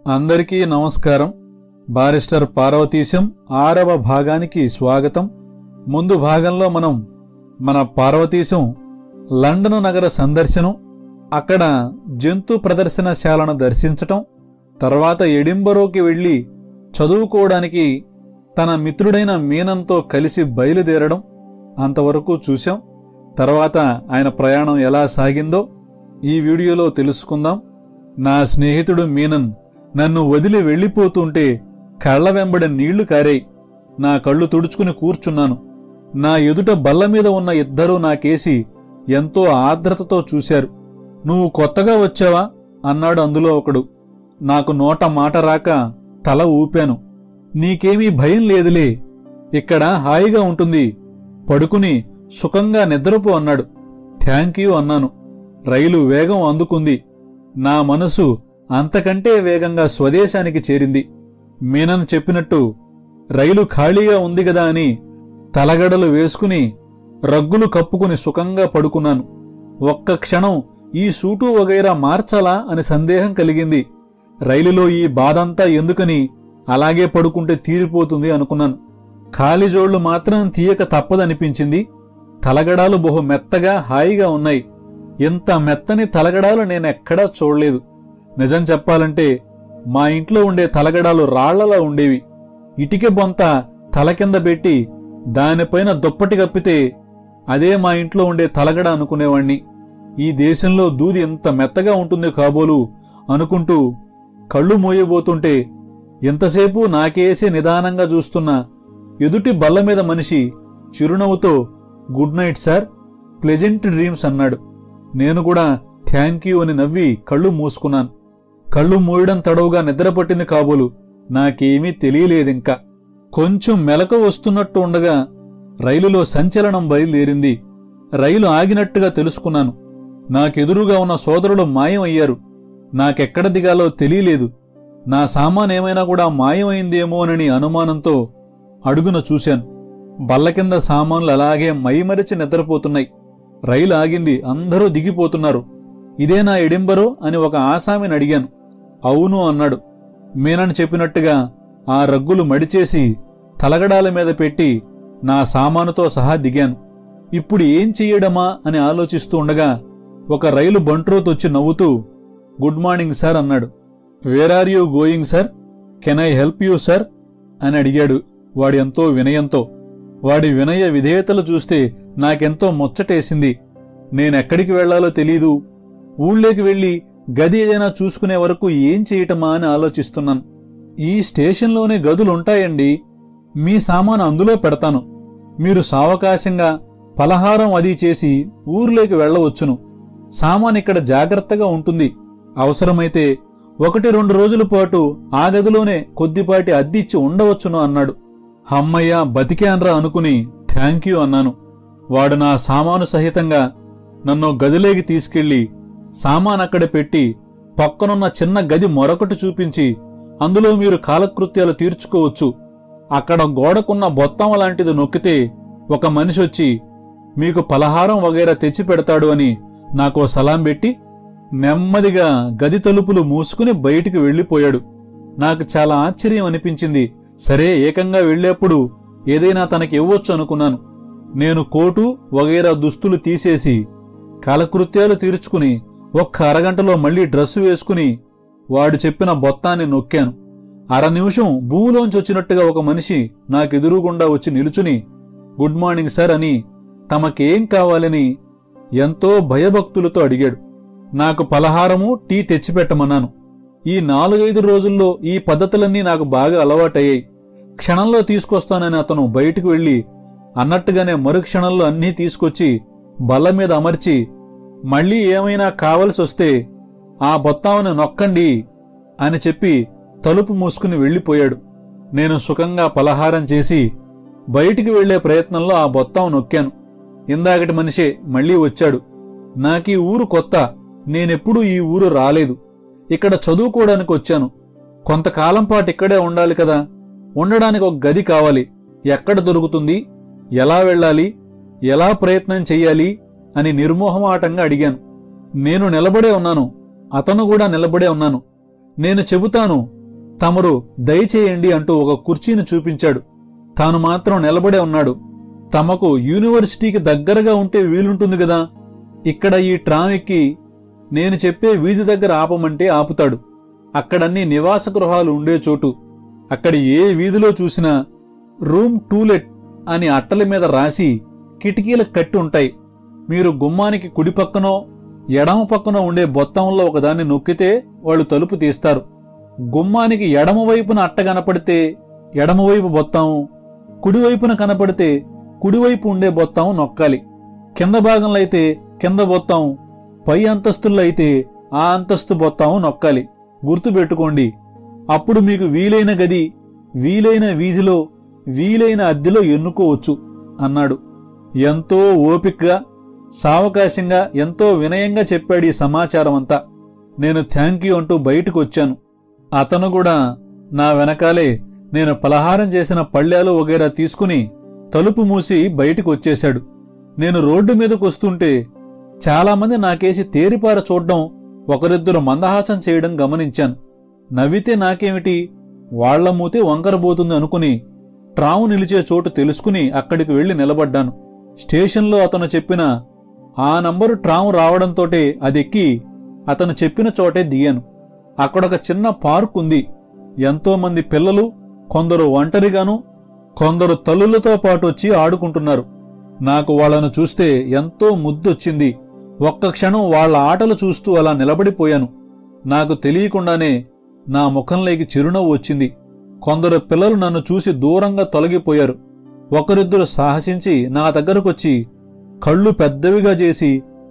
అందరికీ నమస్కారం బారిస్టర్ పార్వతీశం ఆరవ భాగానికి స్వాగతం ముందు భాగంలో మనం మన పార్వతీశం లండన్ నగర సందర్శనం అక్కడ జంతు ప్రదర్శనశాలను దర్శించటం తర్వాత ఎడింబరోకి వెళ్లి చదువుకోవడానికి తన మిత్రుడైన మీనంతో కలిసి బయలుదేరడం అంతవరకు చూశాం తర్వాత ఆయన ప్రయాణం ఎలా సాగిందో ఈ వీడియోలో తెలుసుకుందాం నా స్నేహితుడు మీనన్ నన్ను వదిలి వెళ్ళిపోతుంటే కళ్ళ వెంబడి నీళ్లు కారాయి నా కళ్ళు తుడుచుకుని కూర్చున్నాను నా ఎదుట బల్ల మీద ఉన్న ఇద్దరూ నాకేసి ఎంతో ఆర్ద్రతతో చూశారు నువ్వు కొత్తగా వచ్చావా అన్నాడు అందులో ఒకడు నాకు నోట మాట రాక తల ఊపాను నీకేమీ భయం లేదులే ఇక్కడ హాయిగా ఉంటుంది పడుకుని సుఖంగా నిద్రపో అన్నాడు థ్యాంక్ యూ అన్నాను రైలు వేగం అందుకుంది నా మనసు అంతకంటే వేగంగా స్వదేశానికి చేరింది మీనన్ చెప్పినట్టు రైలు ఖాళీగా ఉంది గదా అని తలగడలు వేసుకుని రగ్గులు కప్పుకుని సుఖంగా పడుకున్నాను ఒక్క క్షణం ఈ సూటు వగైరా మార్చాలా అని సందేహం కలిగింది రైలులో ఈ బాధంతా ఎందుకని అలాగే పడుకుంటే తీరిపోతుంది అనుకున్నాను ఖాళీ జోళ్లు మాత్రం తీయక తప్పదనిపించింది తలగడాలు బహు మెత్తగా హాయిగా ఉన్నాయి ఇంత మెత్తని తలగడాలు నేనెక్కడా చూడలేదు నిజం చెప్పాలంటే మా ఇంట్లో ఉండే తలగడాలు రాళ్లలా ఉండేవి ఇటిక బొంత తల కింద పెట్టి దానిపైన దుప్పటి కప్పితే అదే మా ఇంట్లో ఉండే తలగడ అనుకునేవాణ్ణి ఈ దేశంలో దూది ఎంత మెత్తగా ఉంటుంది కాబోలు అనుకుంటూ కళ్ళు మోయబోతుంటే ఎంతసేపు నాకేసి నిదానంగా చూస్తున్న ఎదుటి బల్ల మీద మనిషి చిరునవ్వుతో good night sir pleasant dreams అన్నాడు నేను కూడా థ్యాంక్ యూ అని నవ్వి కళ్ళు మూసుకున్నాను కళ్ళు మూయడం తడవుగా నిద్రపట్టింది కాబోలు నాకేమీ తెలియలేదింకా కొంచెం మెలకు వస్తున్నట్టు ఉండగా రైలులో సంచలనం బయలుదేరింది రైలు ఆగినట్టుగా తెలుసుకున్నాను నాకెదురుగా ఉన్న సోదరులు మాయం అయ్యారు నాకెక్కడ దిగాలో తెలియలేదు నా సామాన్ ఏమైనా కూడా మాయమైందేమోనని అనుమానంతో అడుగున చూశాను బల్ల కింద సామాన్లు అలాగే మైమరిచి నిద్రపోతున్నాయి రైలు ఆగింది అందరూ దిగిపోతున్నారు ఇదే నా ఎడింబరో అని ఒక ఆసామిని అడిగాను అవును అన్నాడు మీనని చెప్పినట్టుగా ఆ రగ్గులు మడిచేసి తలగడాల మీద పెట్టి నా సామానుతో సహా దిగాను ఇప్పుడు ఏం చెయ్యడమా అని ఆలోచిస్తూ ఉండగా ఒక రైలు బంట్రోతొచ్చి నవ్వుతూ గుడ్ మార్నింగ్ సార్ అన్నాడు where are you going sir can I help you sir అని అడిగాడు వాడి ఎంతో వినయంతో వాడి వినయ విధేయతలు చూస్తే నాకెంతో ముచ్చటేసింది నేనెక్కడికి వెళ్లాలో తెలీదు ఊళ్ళోకి వెళ్లి గది ఏదైనా చూసుకునే వరకు ఏం చేయటమా అని ఆలోచిస్తున్నాను ఈ స్టేషన్లోనే గదులుంటాయండి మీ సామాను అందులో పెడతాను మీరు సావకాశంగా పలహారం అది చేసి ఊర్లోకి వెళ్లవచ్చును సామాన్ ఇక్కడ జాగ్రత్తగా ఉంటుంది అవసరమైతే ఒకటి రెండు రోజుల పాటు ఆ గదిలోనే కొద్దిపాటి అద్దిచ్చి ఉండవచ్చును అన్నాడు హమ్మయ్య బతికాన్రా అనుకుని థ్యాంక్ యూ అన్నాను వాడు నా సామాను సహితంగా నన్ను గదిలోకి తీసుకెళ్లి సామాన్ అక్కడ పెట్టి పక్కనున్న చిన్న గది మరొకటి చూపించి అందులో మీరు కాలకృత్యాలు తీర్చుకోవచ్చు అక్కడ గోడకున్న బొత్తం లాంటిది నొక్కితే ఒక మనిషి వచ్చి మీకు పలహారం వగైరా తెచ్చి పెడతాడు అని నాకో సలాం పెట్టి నెమ్మదిగా గది తలుపులు మూసుకుని బయటికి వెళ్లిపోయాడు నాకు చాలా ఆశ్చర్యం అనిపించింది సరే ఏకంగా వెళ్లేప్పుడు ఏదైనా తనకి ఇవ్వొచ్చు అనుకున్నాను నేను కోటు వగైరా దుస్తులు తీసేసి కాలకృత్యాలు తీర్చుకుని ఒక్క అరగంటలో మళ్లీ డ్రెస్సు వేసుకుని వాడు చెప్పిన బొత్తాన్ని నొక్కాను అర నిమిషం భూమిలోంచి వచ్చినట్టుగా ఒక మనిషి నాకెదురుగుండా వచ్చి నిలుచుని గుడ్ మార్నింగ్ సార్ అని తమకేం కావాలని ఎంతో భయభక్తులతో అడిగాడు నాకు పలహారము టీ తెచ్చిపెట్టమన్నాను ఈ నాలుగైదు రోజుల్లో ఈ పద్ధతులన్నీ నాకు బాగా అలవాటయ్యాయి క్షణంలో తీసుకొస్తానని అతను బయటకు వెళ్లి అన్నట్టుగానే మరుక్షణంలో అన్నీ తీసుకొచ్చి బల్ల మీద అమర్చి మళ్ళీ ఏమైనా కావలసి వస్తే ఆ బొత్తామును నొక్కండి అని చెప్పి తలుపు మూసుకుని వెళ్లిపోయాడు నేను సుఖంగా పలహారం చేసి బయటికి వెళ్లే ప్రయత్నంలో ఆ బొత్తం నొక్కాను ఇందాకటి మనిషే మళ్లీ వచ్చాడు నాకీ ఊరు కొత్త నేనెప్పుడూ ఈ ఊరు రాలేదు ఇక్కడ చదువుకోవడానికి వచ్చాను కొంతకాలం పాటు ఇక్కడే ఉండాలి కదా ఉండడానికి ఒక గది కావాలి ఎక్కడ దొరుకుతుంది ఎలా వెళ్ళాలి ఎలా ప్రయత్నం చెయ్యాలి అని నిర్మోహమాటంగా అడిగాను నేను నిలబడే ఉన్నాను అతను కూడా నిలబడే ఉన్నాను నేను చెబుతాను తమరు దయచేయండి అంటూ ఒక కుర్చీని చూపించాడు తాను మాత్రం నిలబడే ఉన్నాడు తమకు యూనివర్సిటీకి దగ్గరగా ఉంటే వీలుంటుంది గదా ఇక్కడ ఈ ట్రామ్ ఎక్కి నేను చెప్పే వీధి దగ్గర ఆపమంటే ఆపుతాడు అక్కడన్ని నివాస గృహాలు ఉండే చోటు అక్కడ ఏ వీధిలో చూసినా రూమ్ టూలెట్ అని అట్టల మీద రాసి కిటికీలకు కట్టి ఉంటాయి మీరు గుమ్మానికి కుడి పక్కనో ఎడమ పక్కన ఉండే బొత్తంలో ఒకదాన్ని నొక్కితే వాళ్ళు తలుపు తీస్తారు గుమ్మానికి ఎడమ వైపున అట్ట కనపడితే ఎడమవైపు బొత్తం కుడివైపున కనపడితే కుడివైపు ఉండే బొత్తం నొక్కాలి కింద భాగంలో అయితే కింద బొత్తం పై అంతస్తుల్లో అయితే ఆ అంతస్తు బొత్తం నొక్కాలి గుర్తుపెట్టుకోండి అప్పుడు మీకు వీలైన గది వీలైన వీధిలో వీలైన అద్దెలో ఎన్నుకోవచ్చు అన్నాడు ఎంతో ఓపికగా సావకాశంగా ఎంతో వినయంగా చెప్పాడు ఈ సమాచారం అంతా నేను థ్యాంక్ యూ అంటూ బయటకు వచ్చాను అతను కూడా నా వెనకాలే నేను పలహారం చేసిన పళ్ళాలు వగేరా తీసుకుని తలుపు మూసి బయటికి వచ్చేశాడు నేను రోడ్డు మీదకు వస్తుంటే చాలామంది నాకేసి తేరిపార చూడ్డం ఒకరిద్దరు మందహాసం చేయడం గమనించాను నవ్వితే నాకేమిటి వాళ్ల మూతే వంకరబోతుంది అనుకుని ట్రాము నిలిచే చోటు తెలుసుకుని అక్కడికి వెళ్లి నిలబడ్డాను స్టేషన్లో అతను చెప్పిన ఆ నంబరు ట్రాము రావడంతోటే అదెక్కి అతను చెప్పిన చోటే దిగాను అక్కడొక చిన్న పార్క్ ఉంది ఎంతో మంది పిల్లలు కొందరు ఒంటరిగాను కొందరు తల్లులతో పాటు వచ్చి ఆడుకుంటున్నారు నాకు వాళ్ళను చూస్తే ఎంతో ముద్దొచ్చింది ఒక్క క్షణం వాళ్ళ ఆటలు చూస్తూ అలా నిలబడిపోయాను నాకు తెలియకుండానే నా ముఖంలోకి చిరునవ్వు వచ్చింది కొందరు పిల్లలు నన్ను చూసి దూరంగా తొలగిపోయారు ఒకరిద్దరు సాహసించి నా దగ్గరకొచ్చి కళ్ళు పెద్దవిగా చేసి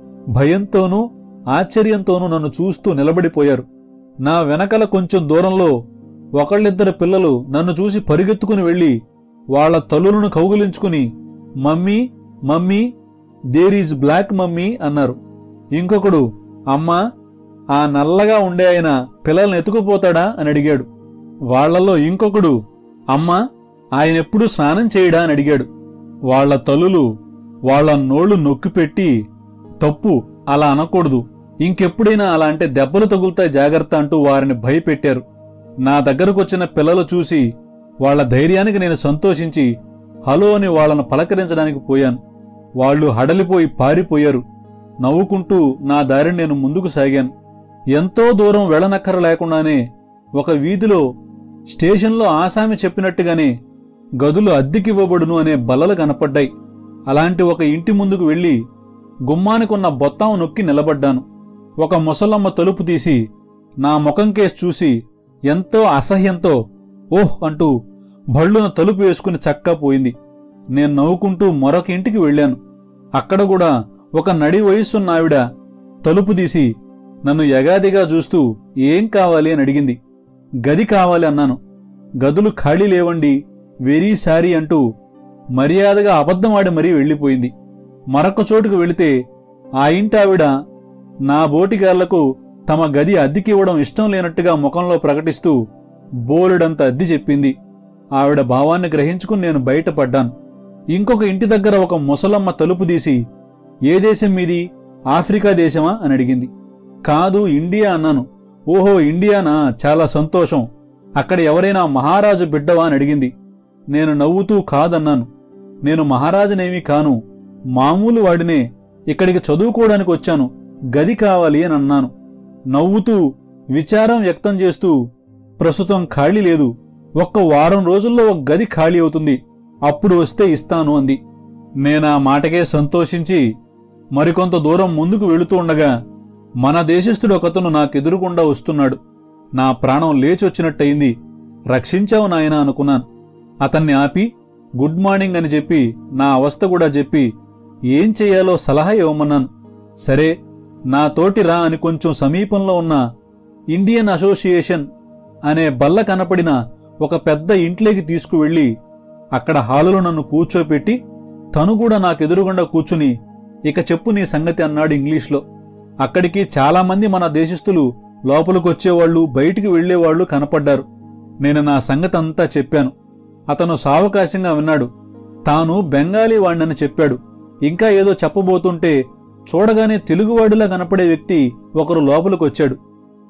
భయంతోనూ ఆశ్చర్యంతోనూ నన్ను చూస్తూ నిలబడిపోయారు నా వెనకల కొంచెం దూరంలో ఒకళ్ళిద్దరు పిల్లలు నన్ను చూసి పరిగెత్తుకుని వెళ్లి వాళ్ళ తల్లులను కౌగులించుకుని mummy mummy there is black mummy అన్నారు ఇంకొకడు అమ్మా ఆ నల్లగా ఉండే ఆయన పిల్లల్ని ఎత్తుకుపోతాడా అని అడిగాడు వాళ్లలో ఇంకొకడు అమ్మా ఆయనెప్పుడు స్నానం చేయడా అని అడిగాడు వాళ్ళ తల్లులు వాళ్ళ నోళ్లు నొక్కిపెట్టి తప్పు అలా అనకూడదు ఇంకెప్పుడైనా అలా అంటే దెబ్బలు తగులుతాయి జాగ్రత్త అంటూ వారిని భయపెట్టారు నా దగ్గరకొచ్చిన పిల్లలు చూసి వాళ్ళ ధైర్యానికి నేను సంతోషించి హలో అని వాళ్ళను పలకరించడానికి పోయాను వాళ్ళు హడలిపోయి పారిపోయారు నవ్వుకుంటూ నా దారిని నేను ముందుకు సాగాను ఎంతో దూరం వెళ్ళనక్కర లేకుండానే ఒక వీధిలో స్టేషన్లో ఆసామి చెప్పినట్టుగానే గదులు అద్దెకివ్వబడును అనే బల్లలు కనపడ్డాయి అలాంటి ఒక ఇంటి ముందుకు వెళ్లి గుమ్మానికున్న బొత్తాం నొక్కి నిలబడ్డాను ఒక ముసలమ్మ తలుపు తీసి నా ముఖం కేసి చూసి ఎంతో అసహ్యంతో ఓహ్ అంటూ భళ్ళున తలుపు వేసుకుని చక్కా పోయింది నేను నవ్వుకుంటూ మరొక ఇంటికి వెళ్ళాను అక్కడ కూడా ఒక నడి వయస్సున్న ఆవిడ తలుపు తీసి నన్ను యగాదిగా చూస్తూ ఏం కావాలి అని అడిగింది గది కావాలి అన్నాను గదులు ఖాళీ లేవండి వెరీ సారీ అంటూ మర్యాదగా అబద్ధమాడి మరీ వెళ్ళిపోయింది మరొక చోటుకు వెళితే ఆ ఇంటి ఆవిడ నా బోటిగాళ్లకు తమ గది అద్దెకివ్వడం ఇష్టం లేనట్టుగా ముఖంలో ప్రకటిస్తూ బోలెడంత అద్దె చెప్పింది ఆవిడ భావాన్ని గ్రహించుకుని నేను బయటపడ్డాను ఇంకొక ఇంటి దగ్గర ఒక ముసలమ్మ తలుపు తీసి ఏ దేశం మీది ఆఫ్రికా దేశమా అని అడిగింది కాదు ఇండియా అన్నాను ఓహో ఇండియానా చాలా సంతోషం అక్కడ ఎవరైనా మహారాజు బిడ్డవా అని అడిగింది నేను నవ్వుతూ కాదన్నాను నేను మహారాజునేమీ కాను మామూలు వాడినే ఇక్కడికి చదువుకోవడానికి వచ్చాను గది కావాలి అని అన్నాను నవ్వుతూ విచారం వ్యక్తం చేస్తూ ప్రస్తుతం ఖాళీ లేదు ఒక్క వారం రోజుల్లో ఒక గది ఖాళీ అవుతుంది అప్పుడు వస్తే ఇస్తాను అంది నేనా మాటకే సంతోషించి మరికొంత దూరం ముందుకు వెళుతూ ఉండగా మన దేశస్థుడు ఒకతను నాకెదురుగుండా వస్తున్నాడు నా ప్రాణం లేచొచ్చినట్టయింది రక్షించావు నాయనా అనుకున్నాను అతన్ని ఆపి గుడ్ మార్నింగ్ అని చెప్పి నా అవస్థ కూడా చెప్పి ఏం చెయ్యాలో సలహా ఇవ్వమన్నాను సరే నా తోటి రా అని కొంచెం సమీపంలో ఉన్న ఇండియన్ అసోసియేషన్ అనే బల్ల కనపడిన ఒక పెద్ద ఇంట్లోకి తీసుకువెళ్లి అక్కడ హాలులో నన్ను కూర్చోపెట్టి తను కూడా నాకెదురుగుండా కూర్చుని ఇక చెప్పు నీ సంగతి అన్నాడు ఇంగ్లీష్లో అక్కడికి చాలా మంది మన దేశస్థులు లోపలికొచ్చేవాళ్లు బయటికి వెళ్లేవాళ్లు కనపడ్డారు నేను నా సంగతి అంతా చెప్పాను అతను సావకాశంగా విన్నాడు తాను బెంగాలీ వాణ్ణని చెప్పాడు ఇంకా ఏదో చెప్పబోతుంటే చూడగానే తెలుగువాడిలా కనపడే వ్యక్తి ఒకరు లోపలికొచ్చాడు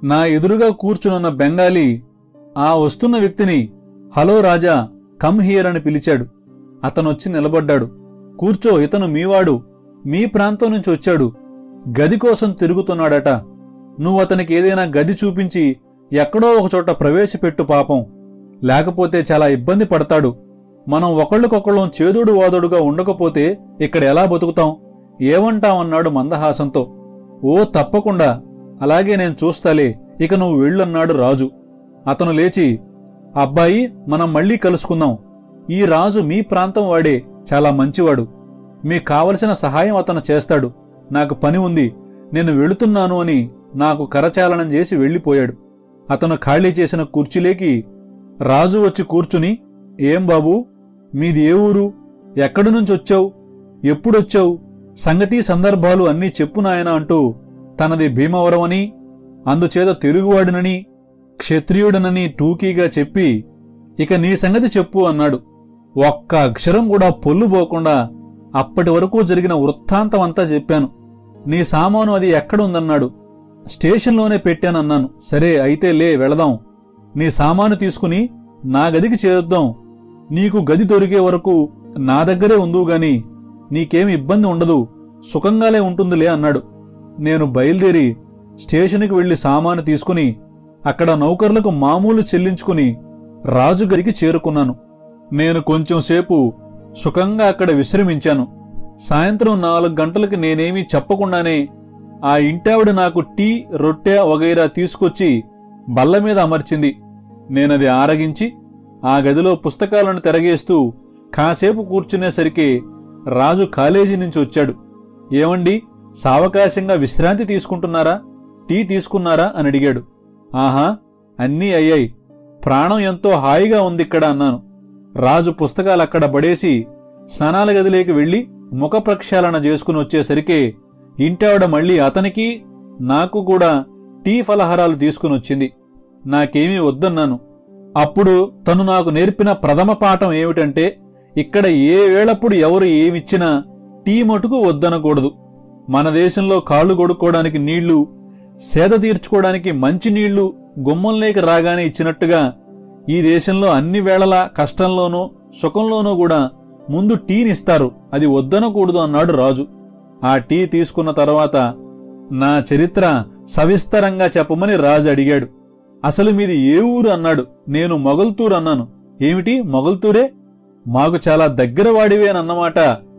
నా ఎదురుగా కూర్చునున్న బెంగాలీ ఆ వస్తున్న వ్యక్తిని హలో రాజా కమ్ హియర్ అని పిలిచాడు అతనొచ్చి నిలబడ్డాడు కూర్చో ఇతను మీవాడు మీ ప్రాంతం నుంచి వచ్చాడు గది కోసం తిరుగుతున్నాడట నువ్వు అతనికి ఏదైనా గది చూపించి ఎక్కడో ఒకచోట ప్రవేశపెట్టు పాపం లేకపోతే చాలా ఇబ్బంది పడతాడు మనం ఒకళ్ళకొకళ్ళం చేదుడు వాదుడుగా ఉండకపోతే ఇక్కడ ఎలా బతుకుతాం ఏమంటావన్నాడు మందహాసంతో ఓ తప్పకుండా అలాగే నేను చూస్తాలే ఇక నువ్వు వెళ్ళన్నాడు రాజు అతను లేచి అబ్బాయి మనం మళ్ళీ కలుసుకుందాం ఈ రాజు మీ ప్రాంతం వాడే చాలా మంచివాడు మీకు కావలసిన సహాయం అతను చేస్తాడు నాకు పని ఉంది నేను వెళుతున్నాను అని నాకు కరచాలనం చేసి వెళ్ళిపోయాడు అతను ఖాళీ చేసిన కుర్చీలేకి రాజు వచ్చి కూర్చుని ఏం బాబూ మీది ఏ ఊరు ఎక్కడి నుంచి వచ్చావు ఎప్పుడొచ్చావు సంగతి సందర్భాలు అన్నీ చెప్పు నాయన అంటూ తనది భీమవరం అని అందుచేత తెలుగువాడినని క్షత్రియుడనని టూకీగా చెప్పి ఇక నీ సంగతి చెప్పు అన్నాడు ఒక్క అక్షరం కూడా పొల్లుపోకుండా అప్పటి వరకు జరిగిన వృత్తాంతం అంతా చెప్పాను నీ సామాను అది ఎక్కడుందన్నాడు స్టేషన్లోనే పెట్టానన్నాను సరే అయితే లే వెళదాం నీ సామాను తీసుకుని నా గదికి చేరుద్దాం నీకు గది దొరికే వరకు నా దగ్గరే ఉందువు గాని నీకేం ఇబ్బంది ఉండదు సుఖంగాలే ఉంటుందిలే అన్నాడు నేను బయలుదేరి స్టేషన్కి వెళ్లి సామాను తీసుకుని అక్కడ నౌకర్లకు మామూలు చెల్లించుకుని రాజుగదికి చేరుకున్నాను నేను కొంచెం సేపు సుఖంగా అక్కడ విశ్రమించాను సాయంత్రం నాలుగు గంటలకి నేనేమీ చెప్పకుండానే ఆ ఇంటావిడ నాకు టీ రొట్టె వగైరా తీసుకొచ్చి బల్ల మీద అమర్చింది నేనది ఆరగించి ఆ గదిలో పుస్తకాలను తిరగేస్తూ కాసేపు కూర్చునేసరికి రాజు కాలేజీ నుంచి వచ్చాడు ఏమండి సావకాశంగా విశ్రాంతి తీసుకుంటున్నారా టీ తీసుకున్నారా అని అడిగాడు ఆహా అన్నీ అయ్యాయి ప్రాణం ఎంతో హాయిగా ఉందిక్కడ అన్నాను రాజు పుస్తకాలు అక్కడ పడేసి స్నానాల గదిలోకి వెళ్లి ముఖ ప్రక్షాళన చేసుకుని వచ్చేసరికి ఇంటావిడ మళ్ళీ అతనికి నాకు కూడా టీ ఫలహారాలు తీసుకుని వచ్చింది నాకేమీ వద్దన్నాను అప్పుడు తను నాకు నేర్పిన ప్రథమ పాఠం ఏమిటంటే ఇక్కడ ఏ వేళప్పుడు ఎవరు ఏమిచ్చినా టీ మటుకు వద్దనకూడదు మన దేశంలో కాళ్ళు కొడుక్కోవడానికి నీళ్లు సేద తీర్చుకోవడానికి మంచి నీళ్లు గుమ్మంలోకి రాగానే ఇచ్చినట్టుగా ఈ దేశంలో అన్ని వేళలా కష్టంలోనూ సుఖంలోనూ కూడా ముందు టీనిస్తారు అది వద్దనకూడదు అన్నాడు రాజు ఆ టీ తీసుకున్న తర్వాత నా చరిత్ర సవిస్తరంగా చెప్పమని రాజు అడిగాడు అసలు మీది ఏ ఊరు అన్నాడు నేను మొగల్తూరు అన్నాను ఏమిటి మొగల్తూరే మాకు చాలా దగ్గర వాడివేనన్నమాట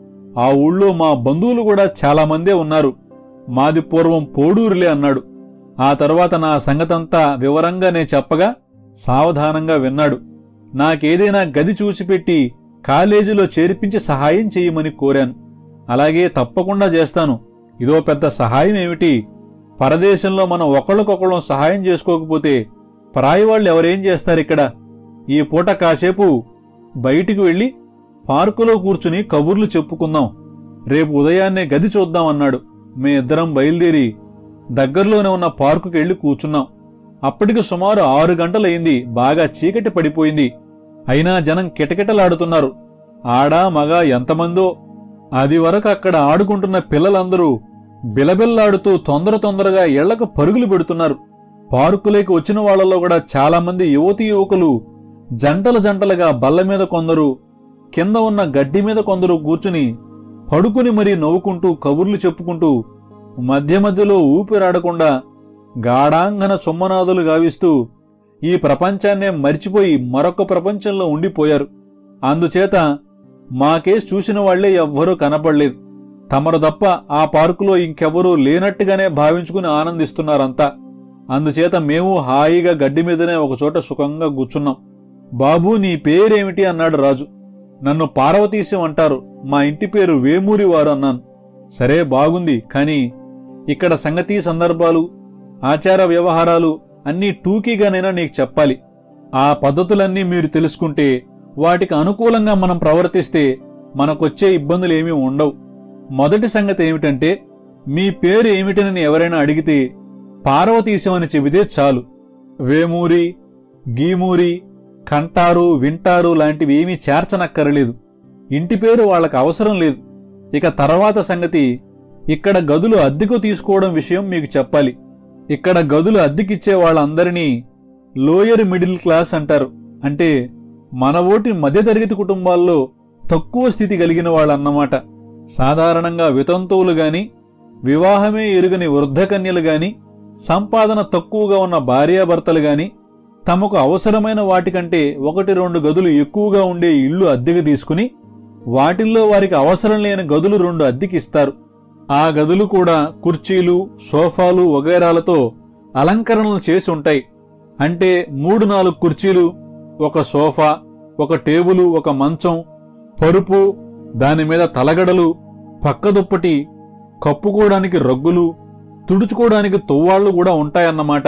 ఆ ఊళ్ళో మా బంధువులు కూడా చాలా మందే ఉన్నారు మాది పూర్వం పోడూరులే అన్నాడు ఆ తర్వాత నా సంగతంతా వివరంగా నే చెప్పగా సావధానంగా విన్నాడు నాకేదైనా గది చూసిపెట్టి కాలేజీలో చేర్పించి సహాయం చేయమని కోరాను అలాగే తప్పకుండా చేస్తాను ఇదో పెద్ద సహాయం ఏమిటి పరదేశంలో మనం ఒకళ్ళకొకళ్ళం సహాయం చేసుకోకపోతే పరాయి వాళ్ళు ఎవరేం చేస్తారిక్కడ ఈ పూట కాసేపు బయటికి వెళ్లి పార్కులో కూర్చుని కబుర్లు చెప్పుకుందాం రేపు ఉదయాన్నే గది చూద్దాం అన్నాడు మే ఇద్దరం బయలుదేరి దగ్గరలోనే ఉన్న పార్కుకి వెళ్లి కూర్చున్నాం అప్పటికి సుమారు ఆరు గంటలయింది బాగా చీకటి పడిపోయింది అయినా జనం కిటకిటలాడుతున్నారు ఆడా మగ ఎంతమందో అది వరకు అక్కడ ఆడుకుంటున్న పిల్లలందరూ బిలబిల్లాడుతూ తొందర తొందరగా ఇళ్లకు పరుగులు పెడుతున్నారు పార్కులోకి వచ్చిన వాళ్లలో కూడా చాలా మంది యువతీ యువకులు జంటల జంటలుగా బల్ల మీద కొందరు కింద ఉన్న గడ్డి మీద కొందరు కూర్చుని పడుకుని మరీ నవ్వుకుంటూ కబుర్లు చెప్పుకుంటూ మధ్య మధ్యలో ఊపిరాడకుండా గాఢాంగన సొమ్మనాదులు గావిస్తూ ఈ ప్రపంచాన్నే మర్చిపోయి మరొక ప్రపంచంలో ఉండిపోయారు అందుచేత మా కేసు చూసిన వాళ్లే ఎవ్వరూ కనపడలేదు తమరు తప్ప ఆ పార్కులో ఇంకెవ్వరూ లేనట్టుగానే భావించుకుని ఆనందిస్తున్నారంతా అందుచేత మేము హాయిగా గడ్డి మీదనే ఒకచోట సుఖంగా కూర్చున్నాం బాబూ నీ పేరేమిటి అన్నాడు రాజు నన్ను పార్వతీశం అంటారు మా ఇంటి పేరు వేమూరి వారు అన్నాను సరే బాగుంది కాని ఇక్కడ సంగతి సందర్భాలు ఆచార వ్యవహారాలు అన్నీ టూకీగానైనా నీకు చెప్పాలి ఆ పద్ధతులన్నీ మీరు తెలుసుకుంటే వాటికి అనుకూలంగా మనం ప్రవర్తిస్తే మనకొచ్చే ఇబ్బందులేమీ ఉండవు మొదటి సంగతి ఏమిటంటే మీ పేరు ఏమిటనని ఎవరైనా అడిగితే పార్వతీశం అని చెబితే చాలు వేమూరి గీమూరి కంటారు వింటారు లాంటివి ఏమీ చేర్చనక్కరలేదు ఇంటి పేరు వాళ్ళకి అవసరం లేదు ఇక తర్వాత సంగతి ఇక్కడ గదులు అద్దెకు తీసుకోవడం విషయం మీకు చెప్పాలి ఇక్కడ గదులు అద్దెకిచ్చే వాళ్ళందరినీ లోయర్ మిడిల్ క్లాస్ అంటారు అంటే మన ఓటి మధ్యతరగతి కుటుంబాల్లో తక్కువ స్థితి కలిగిన వాళ్ళన్నమాట సాధారణంగా వితంతువులు గాని వివాహమే ఎరుగని వృద్ధకన్యలు గాని సంపాదన తక్కువగా ఉన్న భార్యాభర్తలు గాని తమకు అవసరమైన వాటికంటే ఒకటి రెండు గదులు ఎక్కువగా ఉండే ఇల్లు అద్దెకు తీసుకుని వాటిల్లో వారికి అవసరం లేని గదులు రెండు అద్దెకిస్తారు ఆ గదులు కూడా కుర్చీలు సోఫాలు వగైరాలతో అలంకరణలు చేసి ఉంటాయి అంటే మూడు నాలుగు కుర్చీలు ఒక సోఫా ఒక టేబులు ఒక మంచం పరుపు దాని మీద తలగడలు పక్క దుప్పటి కప్పుకోవడానికి రగ్గులు తుడుచుకోవడానికి తువ్వాళ్లు కూడా ఉంటాయన్నమాట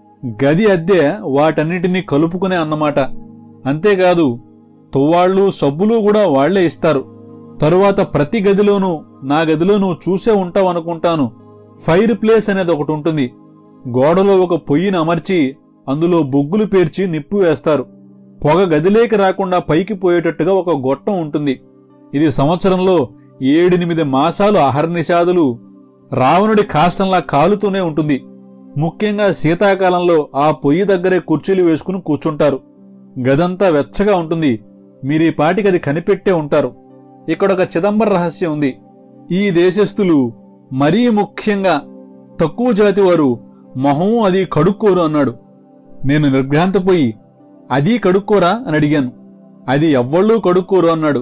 గది అద్దె వాటన్నిటినీ కలుపుకునే అన్నమాట అంతేకాదు తువ్వాళ్లు సబ్బులు కూడా వాళ్లే ఇస్తారు తరువాత ప్రతి గదిలోనూ నా గదిలో నువ్వు చూసే ఉంటావు అనుకుంటాను ఫైర్ ప్లేస్ అనేది ఒకటి ఉంటుంది గోడలో ఒక పొయ్యిని అమర్చి అందులో బొగ్గులు పేర్చి నిప్పు వేస్తారు పొగ గదిలేకి రాకుండా పైకి పోయేటట్టుగా ఒక గొట్టం ఉంటుంది ఇది సంవత్సరంలో ఏడెనిమిది మాసాలు అహర్నిషాదులు రావణుడి కాష్టంలా కాలుతూనే ఉంటుంది ముఖ్యంగా శీతాకాలంలో ఆ పొయ్యి దగ్గరే కుర్చీలు వేసుకుని కూర్చుంటారు గదంతా వెచ్చగా ఉంటుంది మీరీ పాటికి అది కనిపెట్టే ఉంటారు ఇక్కడొక చిదంబర రహస్యం ఉంది ఈ దేశస్థులు మరీ ముఖ్యంగా తక్కువ జాతి వారు మొహం అది కడుక్కోరు అన్నాడు నేను నిర్ఘాంతపోయి అది కడుక్కోరా అని అడిగాను అది ఎవ్వళ్ళూ కడుక్కోరు అన్నాడు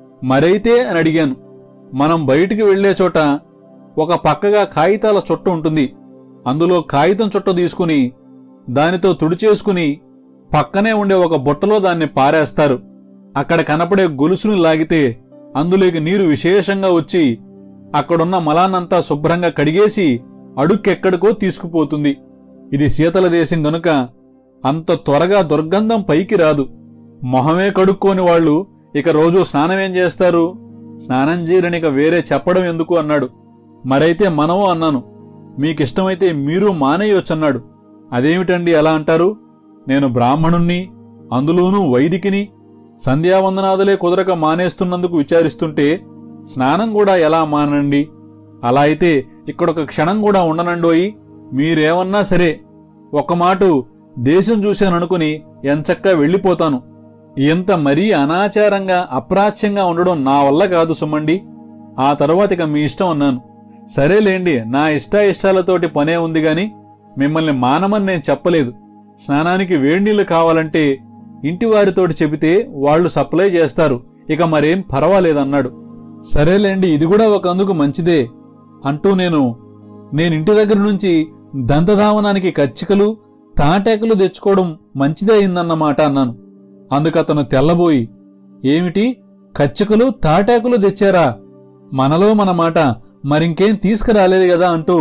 మరైతే అని అడిగాను మనం బయటికి వెళ్లే చోట ఒక పక్కగా కాగితాల చుట్ట ఉంటుంది అందులో కాగితం చుట్ట తీసుకుని దానితో తుడిచేసుకుని పక్కనే ఉండే ఒక బుట్టలో దాన్ని పారేస్తారు అక్కడ కనపడే గొలుసును లాగితే అందులోకి నీరు విశేషంగా వచ్చి అక్కడున్న మలానంతా శుభ్రంగా కడిగేసి అడుక్కెక్కడికో తీసుకుపోతుంది ఇది శీతల దేశం గనుక అంత త్వరగా దుర్గంధం పైకి రాదు మొహమే కడుక్కోని వాళ్ళు ఇక రోజు స్నానమేం చేస్తారు స్నానం చేయరనిక వేరే చెప్పడం ఎందుకు అన్నాడు మరైతే మనము అన్నాను మీకిష్టమైతే మీరు మానేయొచ్చన్నాడు అదేమిటండి అలా అంటారు నేను బ్రాహ్మణుణ్ణి అందులోనూ వైదికిని సంధ్యావందనాదులే కుదరక మానేస్తున్నందుకు విచారిస్తుంటే స్నానం కూడా ఎలా మానండి అలా అయితే ఇక్కడొక క్షణం కూడా ఉండనండోయి మీరేమన్నా సరే ఒక మాటు దేశం చూశాననుకుని ఎంచక్కా వెళ్ళిపోతాను ఇంత మరీ అనాచారంగా అప్రాచ్యంగా ఉండడం నా వల్ల కాదు సుమండి ఆ తరువాత ఇక మీ ఇష్టం అన్నాను సరేలేండి నా ఇష్టాయిష్టాలతోటి పనే ఉంది గాని మిమ్మల్ని మానమని నేను చెప్పలేదు స్నానానికి వేడినీళ్లు కావాలంటే ఇంటి వారితోటి చెబితే వాళ్ళు సప్లై చేస్తారు ఇక మరేం పర్వాలేదన్నాడు సరేలేండి ఇది కూడా ఒక అందుకు మంచిదే అంటూ నేను నేనింటి దగ్గర నుంచి దంతధావనానికి కచ్చికలు తాటాకులు తెచ్చుకోవడం మంచిదే అయిందన్నమాట అన్నాను అందుకతను తెల్లబోయి ఏమిటి కచ్చికలు తాటాకులు తెచ్చారా మనలో మన మాట మరింకేం తీసుకురాలేదు కదా అంటూ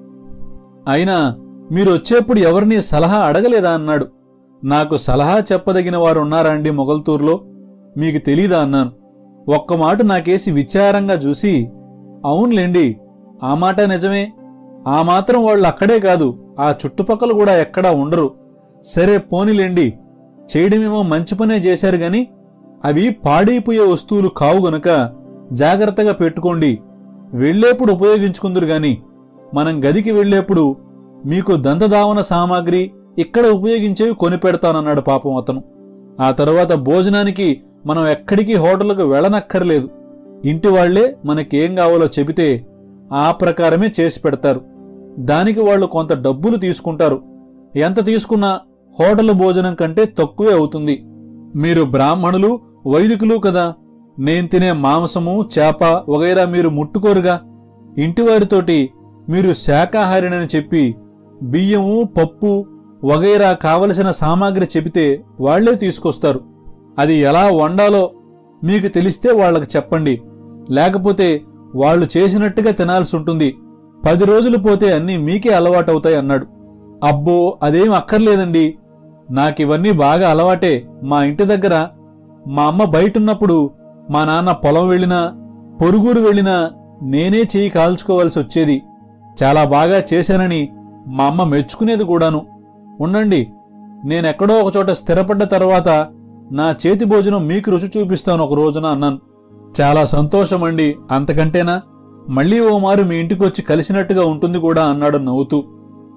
అయినా మీరొచ్చేప్పుడు ఎవరిని సలహా అడగలేదా అన్నాడు నాకు సలహా చెప్పదగిన వారు ఉన్నారా అండి మొగల్తూరులో మీకు తెలీదా అన్నాను ఒక్క మాట నాకేసి విచారంగా చూసి అవునులేండి ఆ మాట నిజమే ఆ మాత్రం వాళ్ళు అక్కడే కాదు ఆ చుట్టుపక్కల కూడా ఎక్కడా ఉండరు సరే పోనిలేండి చేయడమేమో మంచి పనే చేశారు గాని అవి పాడైపోయే వస్తువులు కావు గనుక జాగ్రత్తగా పెట్టుకోండి వెళ్ళేప్పుడు ఉపయోగించుకుందరు గాని మనం గదికి వెళ్ళేప్పుడు మీకు దంతధావన సామాగ్రి ఇక్కడ ఉపయోగించేవి కొనిపెడతానన్నాడు పాపం అతను ఆ తరువాత భోజనానికి మనం ఎక్కడికి హోటళ్లకు వెళ్ళనక్కర్లేదు ఇంటి వాళ్లే మనకేం కావాలో చెబితే ఆ ప్రకారమే చేసి పెడతారు దానికి వాళ్ళు కొంత డబ్బులు తీసుకుంటారు ఎంత తీసుకున్నా హోటల్ భోజనం కంటే తక్కువే అవుతుంది మీరు బ్రాహ్మణులు వైదికులు కదా నేను తినే మాంసము చేప వగైరా మీరు ముట్టుకోరుగా ఇంటివారితోటి మీరు శాకాహారినని చెప్పి బియ్యము పప్పు వగైరా కావలసిన సామాగ్రి చెబితే వాళ్లే తీసుకొస్తారు అది ఎలా వండాలో మీకు తెలిస్తే వాళ్ళకి చెప్పండి లేకపోతే వాళ్ళు చేసినట్టుగా తినాల్సి ఉంటుంది పది రోజులు పోతే అన్నీ మీకే అలవాటవుతాయి అన్నాడు అబ్బో అదేం అక్కర్లేదండి నాకివన్నీ బాగా అలవాటే మా ఇంటి దగ్గర మా అమ్మ బయటున్నప్పుడు మా నాన్న పొలం వెళ్ళినా పొరుగురు వెళ్ళినా నేనే చేయి కాల్చుకోవాల్సి వచ్చేది చాలా బాగా చేశానని మా అమ్మ మెచ్చుకునేది కూడాను ఉండండి నేనెక్కడో ఒకచోట స్థిరపడ్డ తర్వాత నా చేతి భోజనం మీకు రుచి చూపిస్తాను ఒక రోజున అన్నాను చాలా సంతోషమండి అంతకంటేనా మళ్ళీ ఓ మారు మీ ఇంటికొచ్చి కలిసినట్టుగా ఉంటుంది కూడా అన్నాడు నవ్వుతూ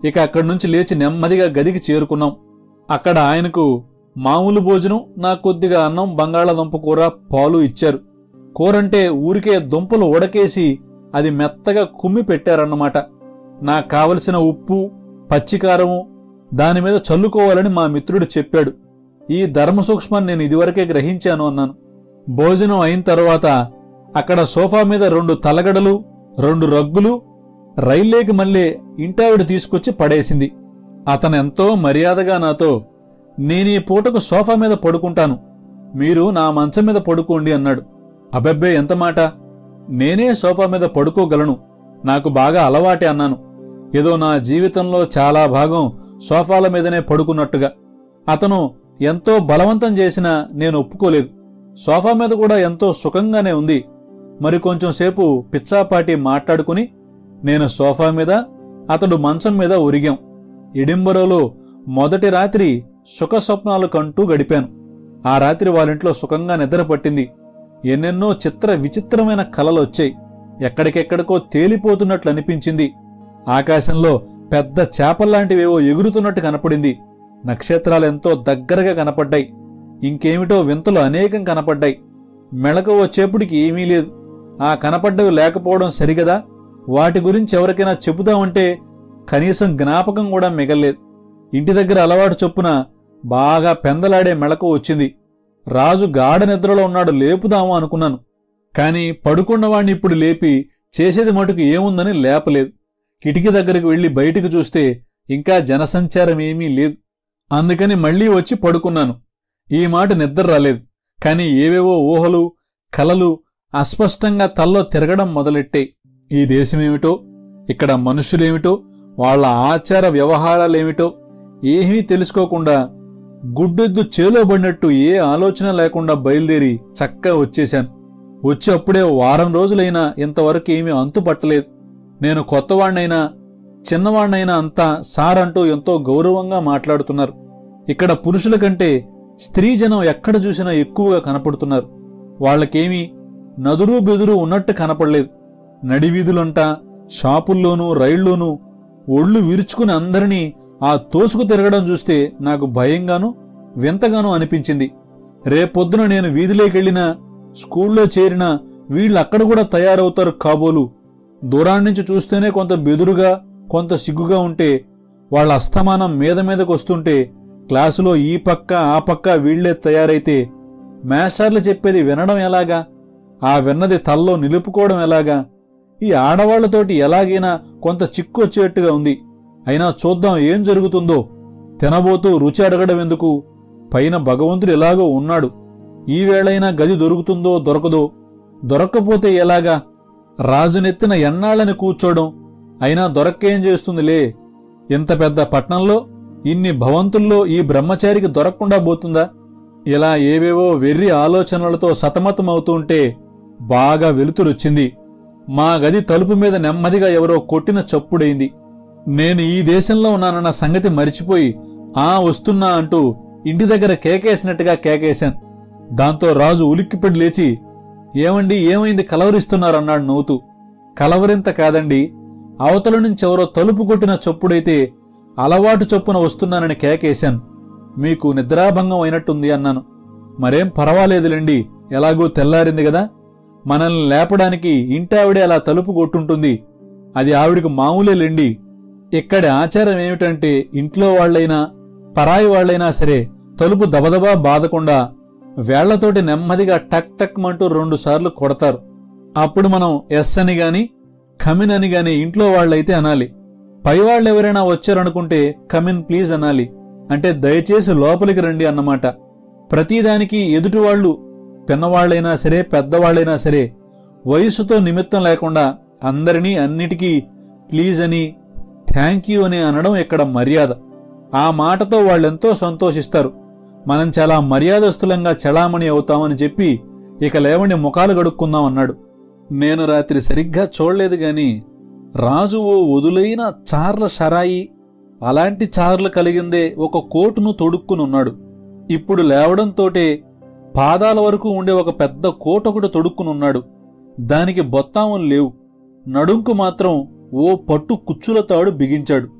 ఇక అక్కడి నుంచి లేచి నెమ్మదిగా గదికి చేరుకున్నాం అక్కడ ఆయనకు మామూలు భోజనం నాకు కొద్దిగా అన్నం బంగాళాదుంప కూర పాలు ఇచ్చారు కూరంటే ఊరికే దుంపలు ఉడకేసి అది మెత్తగా కుమ్మి పెట్టారన్నమాట నాకు కావలసిన ఉప్పు పచ్చికారము దాని మీద చల్లుకోవాలని మా మిత్రుడు చెప్పాడు ఈ ధర్మ సూక్ష్మాన్ని నేను ఇదివరకే గ్రహించాను అన్నాను భోజనం అయిన తర్వాత అక్కడ సోఫా మీద రెండు తలగడలు రెండు రగ్గులు రైల్లేకి మళ్ళీ ఇంటావిడ తీసుకొచ్చి పడేసింది అతను ఎంతో మర్యాదగా నాతో నేనీ పూటకు సోఫా మీద పడుకుంటాను మీరు నా మంచం మీద పడుకోండి అన్నాడు అబెబ్బే ఎంత మాట నేనే సోఫా మీద పడుకోగలను నాకు బాగా అలవాటే అన్నాను ఏదో నా జీవితంలో చాలా భాగం సోఫాల మీదనే పడుకున్నట్టుగా అతను ఎంతో బలవంతం చేసినా నేను ఒప్పుకోలేదు సోఫా మీద కూడా ఎంతో సుఖంగానే ఉంది మరి కొంచెం సేపు పిచ్చాపాటి మాట్లాడుకుని నేను సోఫా మీద అతడు మంచం మీద ఒరిగాం ఎడింబరోలో మొదటి రాత్రి సుఖ స్వప్నాలు కంటూ గడిపాను ఆ రాత్రి వాళ్ళింట్లో సుఖంగా నిద్ర పట్టింది ఎన్నెన్నో చిత్ర విచిత్రమైన కలలొచ్చాయి ఎక్కడికెక్కడికో తేలిపోతున్నట్లు అనిపించింది ఆకాశంలో పెద్ద చేపల్లాంటివేవో ఎగురుతున్నట్టు కనపడింది నక్షత్రాలెంతో దగ్గరగా కనపడ్డాయి ఇంకేమిటో వింతలు అనేకం కనపడ్డాయి మెళక వచ్చేప్పటికి ఏమీ లేదు ఆ కనపడ్డవి లేకపోవడం సరిగదా వాటి గురించి ఎవరికైనా చెబుదామంటే కనీసం జ్ఞాపకం కూడా మిగల్లేదు ఇంటి దగ్గర అలవాటు చొప్పున బాగా పెందలాడే మెళకు వచ్చింది రాజు గాఢ నిద్రలో ఉన్నాడు లేపుదాము అనుకున్నాను కాని పడుకున్నవాణ్ణి ఇప్పుడు లేపి చేసేది మటుకు ఏముందని లేపలేదు కిటికీ దగ్గరికి వెళ్లి బయటికి చూస్తే ఇంకా జనసంచారం ఏమీ లేదు అందుకని మళ్లీ వచ్చి పడుకున్నాను ఈ మాట నిద్ర రాలేదు కాని ఏవేవో ఊహలు కలలు అస్పష్టంగా తల్లో తిరగడం మొదలెట్టాయి ఈ దేశమేమిటో ఇక్కడ మనుషులేమిటో వాళ్ళ ఆచార వ్యవహారాలేమిటో ఏమీ తెలుసుకోకుండా గుడ్డెద్దు చేలోబడినట్టు ఏ ఆలోచన లేకుండా బయలుదేరి చక్కగా వచ్చేశాను వచ్చి అప్పుడే వారం రోజులైనా ఇంతవరకు ఏమీ అంతుపట్టలేదు నేను కొత్తవాణ్ణైనా చిన్నవాణ్ణైనా అంతా సార్ అంటూ ఎంతో గౌరవంగా మాట్లాడుతున్నారు ఇక్కడ పురుషుల కంటే స్త్రీ జనం ఎక్కడ చూసినా ఎక్కువగా కనపడుతున్నారు వాళ్ళకేమీ నదురు బెదురు ఉన్నట్టు కనపడలేదు నడివీధులంట షాపుల్లోనూ రైళ్లోనూ ఒళ్ళు విరుచుకుని అందరినీ ఆ తోసుకు తిరగడం చూస్తే నాకు భయంగాను వింతగాను అనిపించింది రేపొద్దున నేను వీధిలోకెళ్ళినా స్కూల్లో చేరినా వీళ్ళు అక్కడ కూడా తయారవుతారు కాబోలు దూరాన్నించి చూస్తేనే కొంత బెదురుగా కొంత సిగ్గుగా ఉంటే వాళ్ళ అస్తమానం మీద మీదకు వస్తుంటే క్లాసులో ఈ పక్క ఆ పక్క వీళ్లే తయారైతే మాస్టర్లు చెప్పేది వినడం ఎలాగా ఆ విన్నది తల్లో నిలుపుకోవడం ఎలాగా ఈ ఆడవాళ్లతోటి ఎలాగైనా కొంత చిక్కు వచ్చేట్టుగా ఉంది అయినా చూద్దాం ఏం జరుగుతుందో తినబోతూ రుచి అడగడం ఎందుకు పైన భగవంతుడు ఎలాగో ఉన్నాడు ఈ వేళైనా గది దొరుకుతుందో దొరకదో దొరక్కపోతే ఎలాగా రాజునెత్తిన ఎన్నాళ్ళని కూర్చోవడం అయినా దొరక్కేం చేస్తుందిలే ఇంత పెద్ద పట్నంలో ఇన్ని భవంతుల్లో ఈ బ్రహ్మచారికి దొరకకుండా పోతుందా ఇలా ఏవేవో వెర్రి ఆలోచనలతో సతమతమవుతూ ఉంటే బాగా వెలుతురొచ్చింది మా గది తలుపు మీద నెమ్మదిగా ఎవరో కొట్టిన చప్పుడైంది నేను ఈ దేశంలో ఉన్నానన్న సంగతి మరిచిపోయి ఆ వస్తున్నా అంటూ ఇంటి దగ్గర కేకేసినట్టుగా కేకేశాను దాంతో రాజు ఉలిక్కిపడి లేచి ఏమండి ఏమైంది కలవరిస్తున్నారన్నాడు నవ్వుతూ కలవరింత కాదండి అవతల నుంచి ఎవరో తలుపు కొట్టిన చప్పుడైతే అలవాటు చొప్పున వస్తున్నానని కేకేశాను మీకు నిద్రాభంగం అయినట్టుంది అన్నాను మరేం పర్వాలేదులేండి ఎలాగూ తెల్లారింది కదా మనల్ని లేపడానికి ఇంటావిడే అలా తలుపు కొట్టుంటుంది అది ఆవిడికి మామూలేలేండి ఇక్కడి ఆచారం ఏమిటంటే ఇంట్లో వాళ్లైనా పరాయి వాళ్లైనా సరే తలుపు దబదబా బాదకుండా వేళ్లతోటి నెమ్మదిగా టక్ టక్ మంటూ రెండు సార్లు కొడతారు అప్పుడు మనం ఎస్ అని గాని కమిన్ అని గాని ఇంట్లో వాళ్ళైతే అనాలి పైవాళ్ళు ఎవరైనా వచ్చారనుకుంటే కమిన్ ప్లీజ్ అనాలి అంటే దయచేసి లోపలికి రండి అన్నమాట ప్రతిదానికి ఎదుటివాళ్లు పిన్నవాళ్లైనా సరే పెద్దవాళ్లైనా సరే వయసుతో నిమిత్తం లేకుండా అందరినీ అన్నిటికీ ప్లీజ్ అని థ్యాంక్ యూ అని అనడం ఇక్కడ మర్యాద ఆ మాటతో వాళ్ళెంతో సంతోషిస్తారు మనం చాలా మర్యాదస్తులంగా చలామణి అవుతామని చెప్పి ఇక లేవండి ముఖాలు గడుక్కుందాం అన్నాడు నేను రాత్రి సరిగ్గా చూడలేదు గాని రాజు ఓ వదులైన చార్ల షరాయి అలాంటి చార్లు కలిగిందే ఒక కోటును తొడుక్కునున్నాడు ఇప్పుడు లేవడంతోటే పాదాల వరకు ఉండే ఒక పెద్ద కోట్ ఒకటి తొడుక్కునున్నాడు దానికి బొత్తాములు లేవు నడుంకు మాత్రం ఓ పట్టు కుచ్చుల తాడు బిగించాడు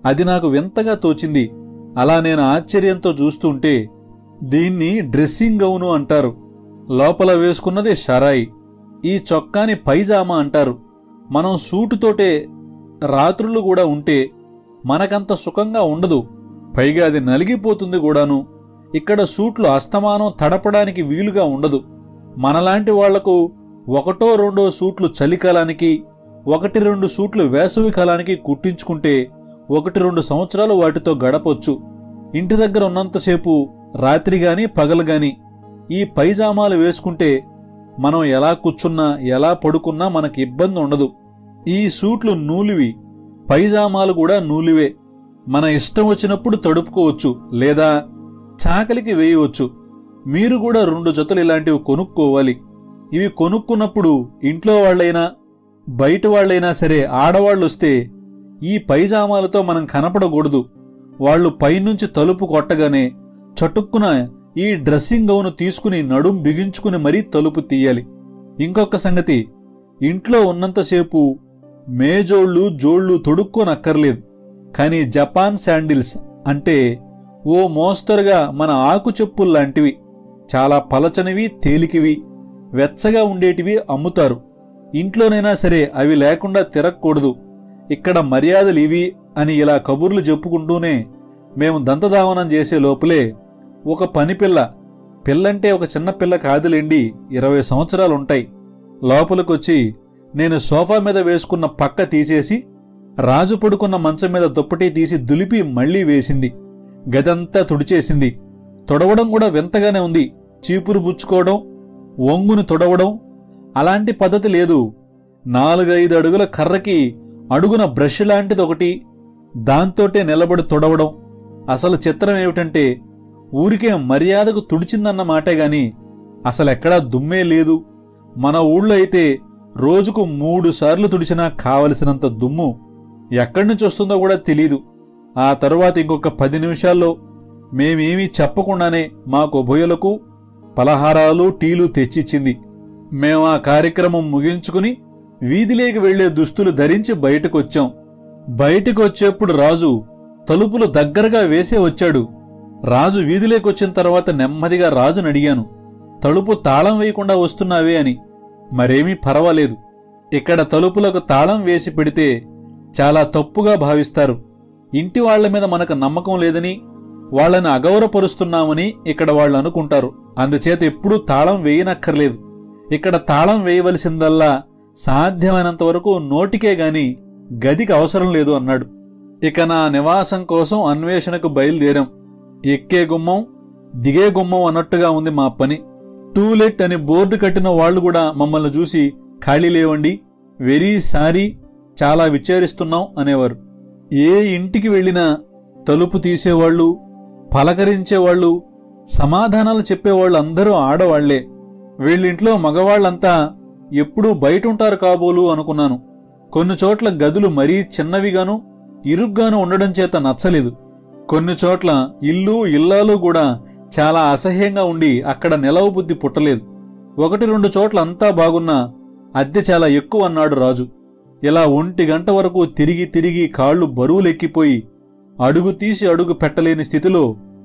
అది నాకు వింతగా తోచింది అలా నేను ఆశ్చర్యంతో చూస్తుంటే దీన్ని డ్రెస్సింగ్ గౌను అంటారు లోపల వేసుకున్నది షరాయి ఈ చొక్కాని పైజామా అంటారు మనం సూటుతోటే రాత్రులు కూడా ఉంటే మనకంత సుఖంగా ఉండదు పైగా అది నలిగిపోతుంది కూడాను ఇక్కడ సూట్లు అస్తమానం తడపడానికి వీలుగా ఉండదు మనలాంటి వాళ్లకు ఒకటో రెండో సూట్లు చలికాలానికి ఒకటి రెండు సూట్లు వేసవి కాలానికి కుట్టించుకుంటే ఒకటి రెండు సంవత్సరాలు వాటితో గడపొచ్చు ఇంటి దగ్గర ఉన్నంతసేపు రాత్రి గాని పగలు గాని ఈ పైజామాలు వేసుకుంటే మనం ఎలా కూర్చున్నా ఎలా పడుకున్నా మనకి ఇబ్బంది ఉండదు ఈ సూట్లు నూలివి పైజామాలు కూడా నూలివే మన ఇష్టం వచ్చినప్పుడు తడుపుకోవచ్చు లేదా చాకలికి వేయవచ్చు మీరు కూడా రెండు జతలు ఇలాంటివి కొనుక్కోవాలి ఇవి కొనుక్కున్నప్పుడు ఇంట్లో వాళ్ళైనా బయట వాళ్ళైనా సరే ఆడవాళ్ళొస్తే ఈ పైజామాలతో మనం కనపడకూడదు వాళ్ళు పైనుంచి తలుపు కొట్టగానే చటుక్కున ఈ డ్రెస్సింగ్ గౌను తీసుకుని నడుం బిగించుకుని మరీ తలుపు తీయాలి ఇంకొక సంగతి ఇంట్లో ఉన్నంతసేపు మేజోళ్ళు జోళ్ళు తొడుక్కోనక్కర్లేదు కానీ జపాన్ శాండిల్స్ అంటే ఓ మోస్తరుగా మన ఆకు చెప్పుల్లాంటివి చాలా పలచనివి తేలికివి వెచ్చగా ఉండేటివి అమ్ముతారు ఇంట్లోనైనా సరే అవి లేకుండా తిరగకూడదు ఇక్కడ మర్యాదలు ఇవి అని ఇలా కబుర్లు చెప్పుకుంటూనే మేము దంతధావనం చేసే లోపలే ఒక పనిపిల్ల పిల్లంటే ఒక చిన్న పిల్ల కాదులేండి ఇరవై సంవత్సరాలుంటాయి లోపలికొచ్చి నేను సోఫా మీద వేసుకున్న పక్క తీసేసి రాజు పడుకున్న మంచం మీద దుప్పటి తీసి దులిపి మళ్లీ వేసింది గదంతా తుడిచేసింది తొడవడం కూడా వింతగానే ఉంది చీపురు బుచ్చుకోవడం ఒంగుని తొడవడం అలాంటి పద్ధతి లేదు నాలుగైదు అడుగుల కర్రకి అడుగున బ్రష్ లాంటిది ఒకటి దాంతోటే నిలబడి తొడవడం అసలు చిత్రం ఏమిటంటే ఊరికే మర్యాదకు తుడిచిందన్న మాటే గాని అసలెక్కడా దుమ్మే లేదు మన ఊళ్ళో అయితే రోజుకు మూడు సార్లు తుడిచినా కావలసినంత దుమ్ము ఎక్కడి నుంచి వస్తుందో కూడా తెలీదు ఆ తరువాత ఇంకొక పది నిమిషాల్లో మేమేమీ చెప్పకుండానే మాకు ఉభయులకు పలహారాలు టీలు తెచ్చిచ్చింది మేము ఆ కార్యక్రమం ముగించుకుని వీధిలోకి వెళ్లే దుస్తులు ధరించి బయటకొచ్చాం బయటకొచ్చేప్పుడు రాజు తలుపులు దగ్గరగా వేసే వచ్చాడు రాజు వీధిలోకొచ్చిన తర్వాత నెమ్మదిగా రాజుని అడిగాను తలుపు తాళం వేయకుండా వస్తున్నావే అని మరేమీ పర్వాలేదు ఇక్కడ తలుపులకు తాళం వేసి పెడితే చాలా తప్పుగా భావిస్తారు ఇంటి వాళ్ల మీద మనకు నమ్మకం లేదని వాళ్ళని అగౌరవపరుస్తున్నామని ఇక్కడ వాళ్ళు అనుకుంటారు అందుచేత ఎప్పుడూ తాళం వేయనక్కర్లేదు ఇక్కడ తాళం వేయవలసిందల్లా సాధ్యమైనంత వరకు నోటికే గాని గదికి అవసరం లేదు అన్నాడు ఇక నా నివాసం కోసం అన్వేషణకు బయలుదేరాం ఎక్కే గుమ్మం దిగే గుమ్మం అన్నట్టుగా ఉంది మా పని టూలెట్ అని బోర్డు కట్టిన వాళ్ళు కూడా మమ్మల్ని చూసి ఖాళీ లేవండి వెరీ సారీ చాలా విచారిస్తున్నాం అనేవారు ఏ ఇంటికి వెళ్ళినా తలుపు తీసేవాళ్ళు పలకరించేవాళ్ళు సమాధానాలు చెప్పేవాళ్ళు అందరూ ఆడవాళ్లే వీళ్ళింట్లో మగవాళ్లంతా ఎప్పుడూ బయటుంటారు కాబోలు అనుకున్నాను కొన్ని చోట్ల గదులు మరీ చిన్నవిగాను ఇరుగ్గాను ఉండడం చేత నచ్చలేదు కొన్ని చోట్ల ఇల్లు ఇల్లాలు కూడా చాలా అసహ్యంగా ఉండి అక్కడ నిలవ బుద్ధి పుట్టలేదు ఒకటి రెండు చోట్ల అంతా బాగున్నా అద్దె చాలా ఎక్కువ అన్నాడు రాజు ఇలా ఒంటి గంట వరకు తిరిగి తిరిగి కాళ్లు బరువులెక్కిపోయి అడుగు తీసి అడుగు పెట్టలేని స్థితిలో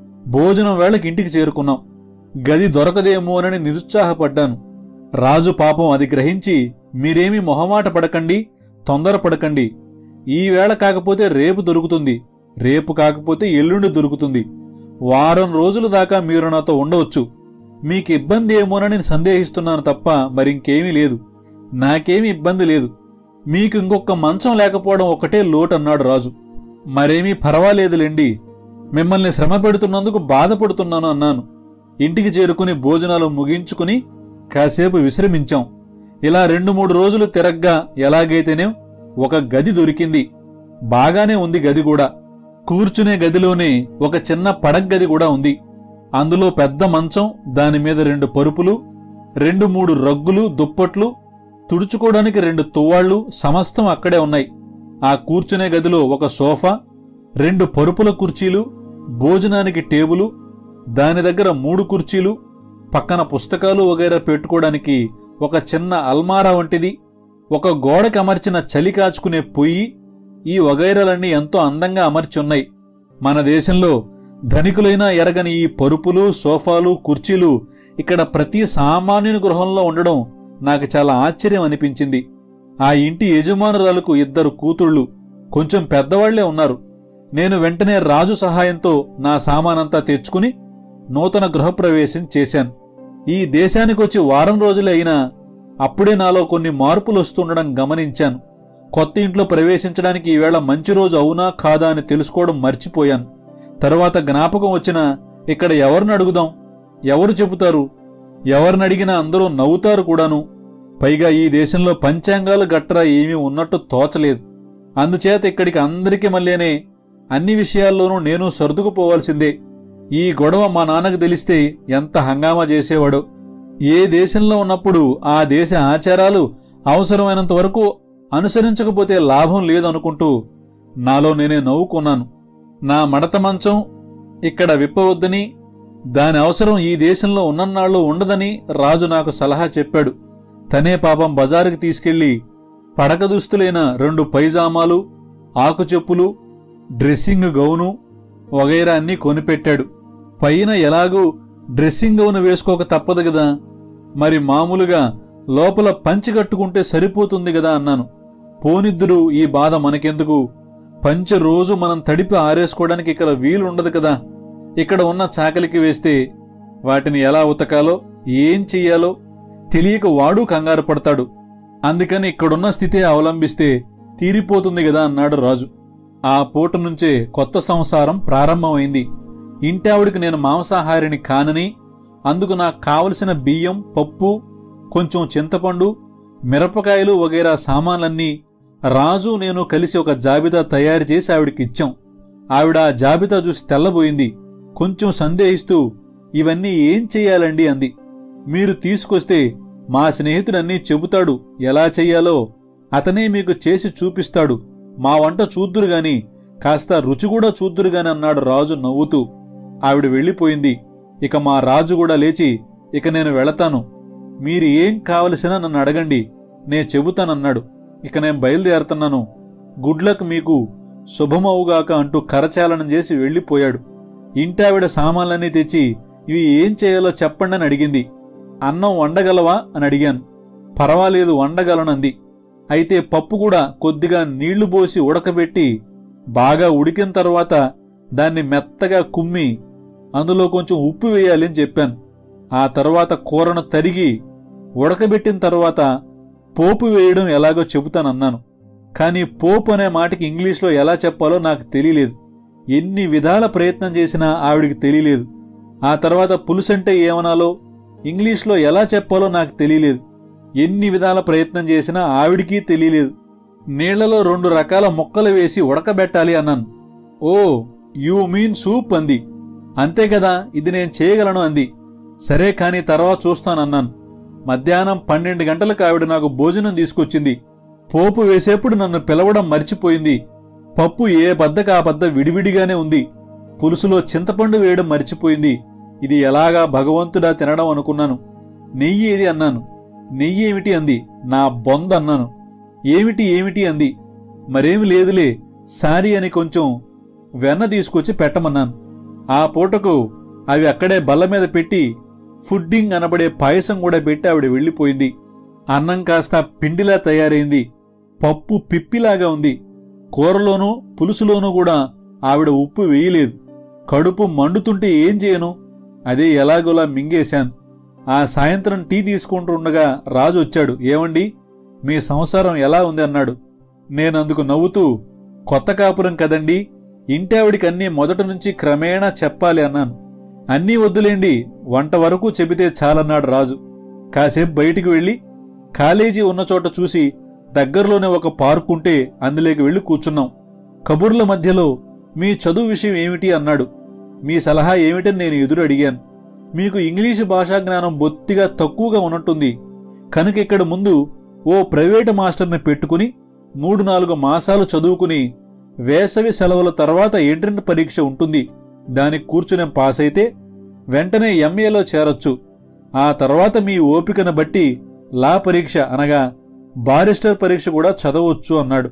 భోజనం వేళకి ఇంటికి చేరుకున్నాం గది దొరకదేమోనని నిరుత్సాహపడ్డాను రాజు పాపం అది గ్రహించి మీరేమీ మొహమాట పడకండి తొందరపడకండి ఈ వేళ కాకపోతే రేపు దొరుకుతుంది రేపు కాకపోతే ఎల్లుండి దొరుకుతుంది వారం రోజుల దాకా మీరు నాతో ఉండవచ్చు మీకు ఇబ్బంది ఏమోనని సందేహిస్తున్నాను తప్ప మరింకేమీ లేదు నాకేమీ ఇబ్బంది లేదు మీకు ఇంకొక మంచం లేకపోవడం ఒకటే లోటు అన్నాడు రాజు మరేమీ పర్వాలేదులేండి మిమ్మల్ని శ్రమ పెడుతున్నందుకు బాధపడుతున్నాను అన్నాను ఇంటికి చేరుకుని భోజనాలు ముగించుకుని కాసేపు విశ్రమించాం ఇలా రెండు మూడు రోజులు తిరగ్గా ఎలాగైతేనే ఒక గది దొరికింది బాగానే ఉంది గది కూడా కూర్చునే గదిలోనే ఒక చిన్న పడగ్గది కూడా ఉంది అందులో పెద్ద మంచం దాని మీద రెండు పరుపులు రెండు మూడు రగ్గులు దుప్పట్లు తుడుచుకోవడానికి రెండు తువ్వాళ్లు సమస్తం అక్కడే ఉన్నాయి ఆ కూర్చునే గదిలో ఒక సోఫా రెండు పరుపుల కుర్చీలు భోజనానికి టేబులు దాని దగ్గర మూడు కుర్చీలు పక్కన పుస్తకాలు వగైరా పెట్టుకోవడానికి ఒక చిన్న అల్మారా వంటిది ఒక గోడకి అమర్చిన చలి కాచుకునే పొయ్యి ఈ వగైరాలన్నీ ఎంతో అందంగా అమర్చున్నాయి మన దేశంలో ధనికులైన ఎరగని ఈ పరుపులు సోఫాలు కుర్చీలు ఇక్కడ ప్రతి సామాన్యుని గృహంలో ఉండడం నాకు చాలా ఆశ్చర్యం అనిపించింది ఆ ఇంటి యజమానురాలకు ఇద్దరు కూతుళ్ళు కొంచెం పెద్దవాళ్లే ఉన్నారు నేను వెంటనే రాజు సహాయంతో నా సామానంతా తెచ్చుకుని నూతన గృహప్రవేశం చేశాను ఈ దేశానికొచ్చి వారం రోజులే అయినా అప్పుడే నాలో కొన్ని మార్పులు వస్తుండడం గమనించాను కొత్త ఇంట్లో ప్రవేశించడానికి ఈవేళ మంచి రోజు అవునా కాదా అని తెలుసుకోవడం మర్చిపోయాను తరువాత జ్ఞాపకం వచ్చినా ఇక్కడ ఎవరిని అడుగుదాం ఎవరు చెబుతారు ఎవరిని అడిగినా అందరూ నవ్వుతారు కూడాను పైగా ఈ దేశంలో పంచాంగాలు గట్రా ఏమీ ఉన్నట్టు తోచలేదు అందుచేత ఇక్కడికి అందరికీ మళ్ళీనే అన్ని విషయాల్లోనూ నేను సర్దుకుపోవాల్సిందే ఈ గొడవ మా నాన్నకు తెలిస్తే ఎంత హంగామా చేసేవాడో ఏ దేశంలో ఉన్నప్పుడు ఆ దేశ ఆచారాలు అవసరమైనంత వరకు అనుసరించకపోతే లాభం లేదనుకుంటూ నాలో నేనే నవ్వుకున్నాను నా మడత మంచం ఇక్కడ విప్పవద్దని దాని అవసరం ఈ దేశంలో ఉన్నన్నాళ్ళు ఉండదని రాజు నాకు సలహా చెప్పాడు తనే పాపం బజారుకి తీసుకెళ్లి పడక దుస్తులైన రెండు పైజామాలు ఆకుచెప్పులు డ్రెస్సింగ్ గౌను వగైరా అన్నీ కొనిపెట్టాడు పైన ఎలాగూ డ్రెస్సింగ్ గౌను వేసుకోక తప్పదు కదా మరి మామూలుగా లోపల పంచి కట్టుకుంటే సరిపోతుంది కదా అన్నాను పోనిద్దురు ఈ బాధ మనకెందుకు పంచె రోజు మనం తడిపి ఆరేసుకోవడానికి ఇక్కడ వీలుండదు కదా ఇక్కడ ఉన్న చాకలికి వేస్తే వాటిని ఎలా ఉతకాలో ఏం చెయ్యాలో తెలియక వాడు కంగారు పడతాడు అందుకని ఇక్కడున్న స్థితే అవలంబిస్తే తీరిపోతుంది కదా అన్నాడు రాజు ఆ పూట నుంచే కొత్త సంసారం ప్రారంభమైంది ఇంటావిడికి నేను మాంసాహారిని కానని అందుకు నాకు కావలసిన బియ్యం పప్పు కొంచెం చింతపండు మిరపకాయలు వగైరా సామాన్లన్నీ రాజు నేను కలిసి ఒక జాబితా తయారు చేసి ఆవిడికి ఇచ్చాం ఆవిడ ఆ జాబితా చూసి తెల్లబోయింది కొంచెం సందేహిస్తూ ఇవన్నీ ఏం చెయ్యాలండి అంది మీరు తీసుకొస్తే మా స్నేహితుడన్నీ చెబుతాడు ఎలా చెయ్యాలో అతనే మీకు చేసి చూపిస్తాడు మా వంట చూద్దురు గాని కాస్త రుచి కూడా చూద్దురు గాని అన్నాడు రాజు నవ్వుతూ ఆవిడ వెళ్ళిపోయింది ఇక మా రాజు కూడా లేచి ఇక నేను వెళతాను మీరు ఏం కావలసినా నన్ను అడగండి నే చెబుతానన్నాడు ఇక నేను బయలుదేరుతున్నాను గుడ్లక్ మీకు శుభమవుగాక అంటూ కరచాలనం చేసి వెళ్ళిపోయాడు ఇంటావిడ సామాన్లన్నీ తెచ్చి ఇవి ఏం చేయాలో చెప్పండి అని అడిగింది అన్నం వండగలవా అని అడిగాను పర్వాలేదు వండగలనంది అయితే పప్పు కూడా కొద్దిగా నీళ్లు పోసి ఉడకబెట్టి బాగా ఉడికిన తర్వాత దాన్ని మెత్తగా కుమ్మి అందులో కొంచెం ఉప్పు వేయాలి అని చెప్పాను ఆ తర్వాత కూరను తరిగి ఉడకబెట్టిన తర్వాత పోపు వేయడం ఎలాగో చెబుతానన్నాను కానీ పోపు అనే మాటకి ఇంగ్లీష్లో ఎలా చెప్పాలో నాకు తెలియలేదు ఎన్ని విధాల ప్రయత్నం చేసినా ఆవిడికి తెలియలేదు ఆ తర్వాత పులుసంటే ఏమనాలో ఇంగ్లీష్లో ఎలా చెప్పాలో నాకు తెలియలేదు ఎన్ని విధాల ప్రయత్నం చేసినా ఆవిడికి తెలియలేదు నీళ్లలో రెండు రకాల ముక్కలు వేసి ఉడకబెట్టాలి అన్నాను ఓ యూ మీన్ సూప్ అంది అంతే కదా ఇది నేను చేయగలను అంది సరే కాని తర్వాత చూస్తానన్నాను మధ్యాహ్నం పన్నెండు గంటలకు ఆవిడ నాకు భోజనం తీసుకొచ్చింది పోపు వేసేప్పుడు నన్ను పిలవడం మర్చిపోయింది పప్పు ఏ బద్దకు ఆ బద్ద విడివిడిగానే ఉంది పులుసులో చింతపండు వేయడం మర్చిపోయింది ఇది ఎలాగా భగవంతుడా తినడం అనుకున్నాను నెయ్యి ఏది అన్నాను నెయ్యి ఏమిటి అంది నా బొంద అన్నాను ఏమిటి ఏమిటి అంది మరేమి లేదులే సారీ అని కొంచెం వెన్న తీసుకొచ్చి పెట్టమన్నాను ఆ పూటకు అవి అక్కడే బల్ల మీద పెట్టి ఫుడ్డింగ్ అనబడే పాయసం కూడా పెట్టి ఆవిడ వెళ్ళిపోయింది అన్నం కాస్త పిండిలా తయారైంది పప్పు పిప్పిలాగా ఉంది కూరలోనూ పులుసులోనూ కూడా ఆవిడ ఉప్పు వేయలేదు కడుపు మండుతుంటే ఏం చేయను అదే ఎలాగోలా మింగేశాను ఆ సాయంత్రం టీ తీసుకుంటూ ఉండగా రాజు వచ్చాడు ఏమండి మీ సంసారం ఎలా ఉంది అన్నాడు నేనందుకు నవ్వుతూ కొత్త కాపురం కదండి ఇంటావిడికి అన్నీ మొదట నుంచి క్రమేణా చెప్పాలి అన్నాను అన్నీ వద్దులేండి వంట వరకు చెబితే చాలన్నాడు రాజు కాసేపు బయటికి వెళ్ళి కాలేజీ ఉన్న చోట చూసి దగ్గరలోనే ఒక పార్క్ ఉంటే అందులోకి వెళ్ళి కూర్చున్నాం కబుర్ల మధ్యలో మీ చదువు విషయం ఏమిటి అన్నాడు మీ సలహా ఏమిటని నేను ఎదురు అడిగాను మీకు ఇంగ్లీషు భాషా జ్ఞానం బొత్తిగా తక్కువగా ఉన్నట్టుంది కనుక ఇక్కడ ముందు ఓ ప్రైవేటు మాస్టర్ని పెట్టుకుని మూడు నాలుగు మాసాలు చదువుకుని వేసవి సెలవుల తర్వాత ఎంట్రన్స్ పరీక్ష ఉంటుంది దానికి కూర్చునే పాస్ అయితే వెంటనే ఎంఏలో చేరొచ్చు ఆ తర్వాత మీ ఓపికను బట్టి లా పరీక్ష అనగా బారిస్టర్ పరీక్ష కూడా చదవచ్చు అన్నాడు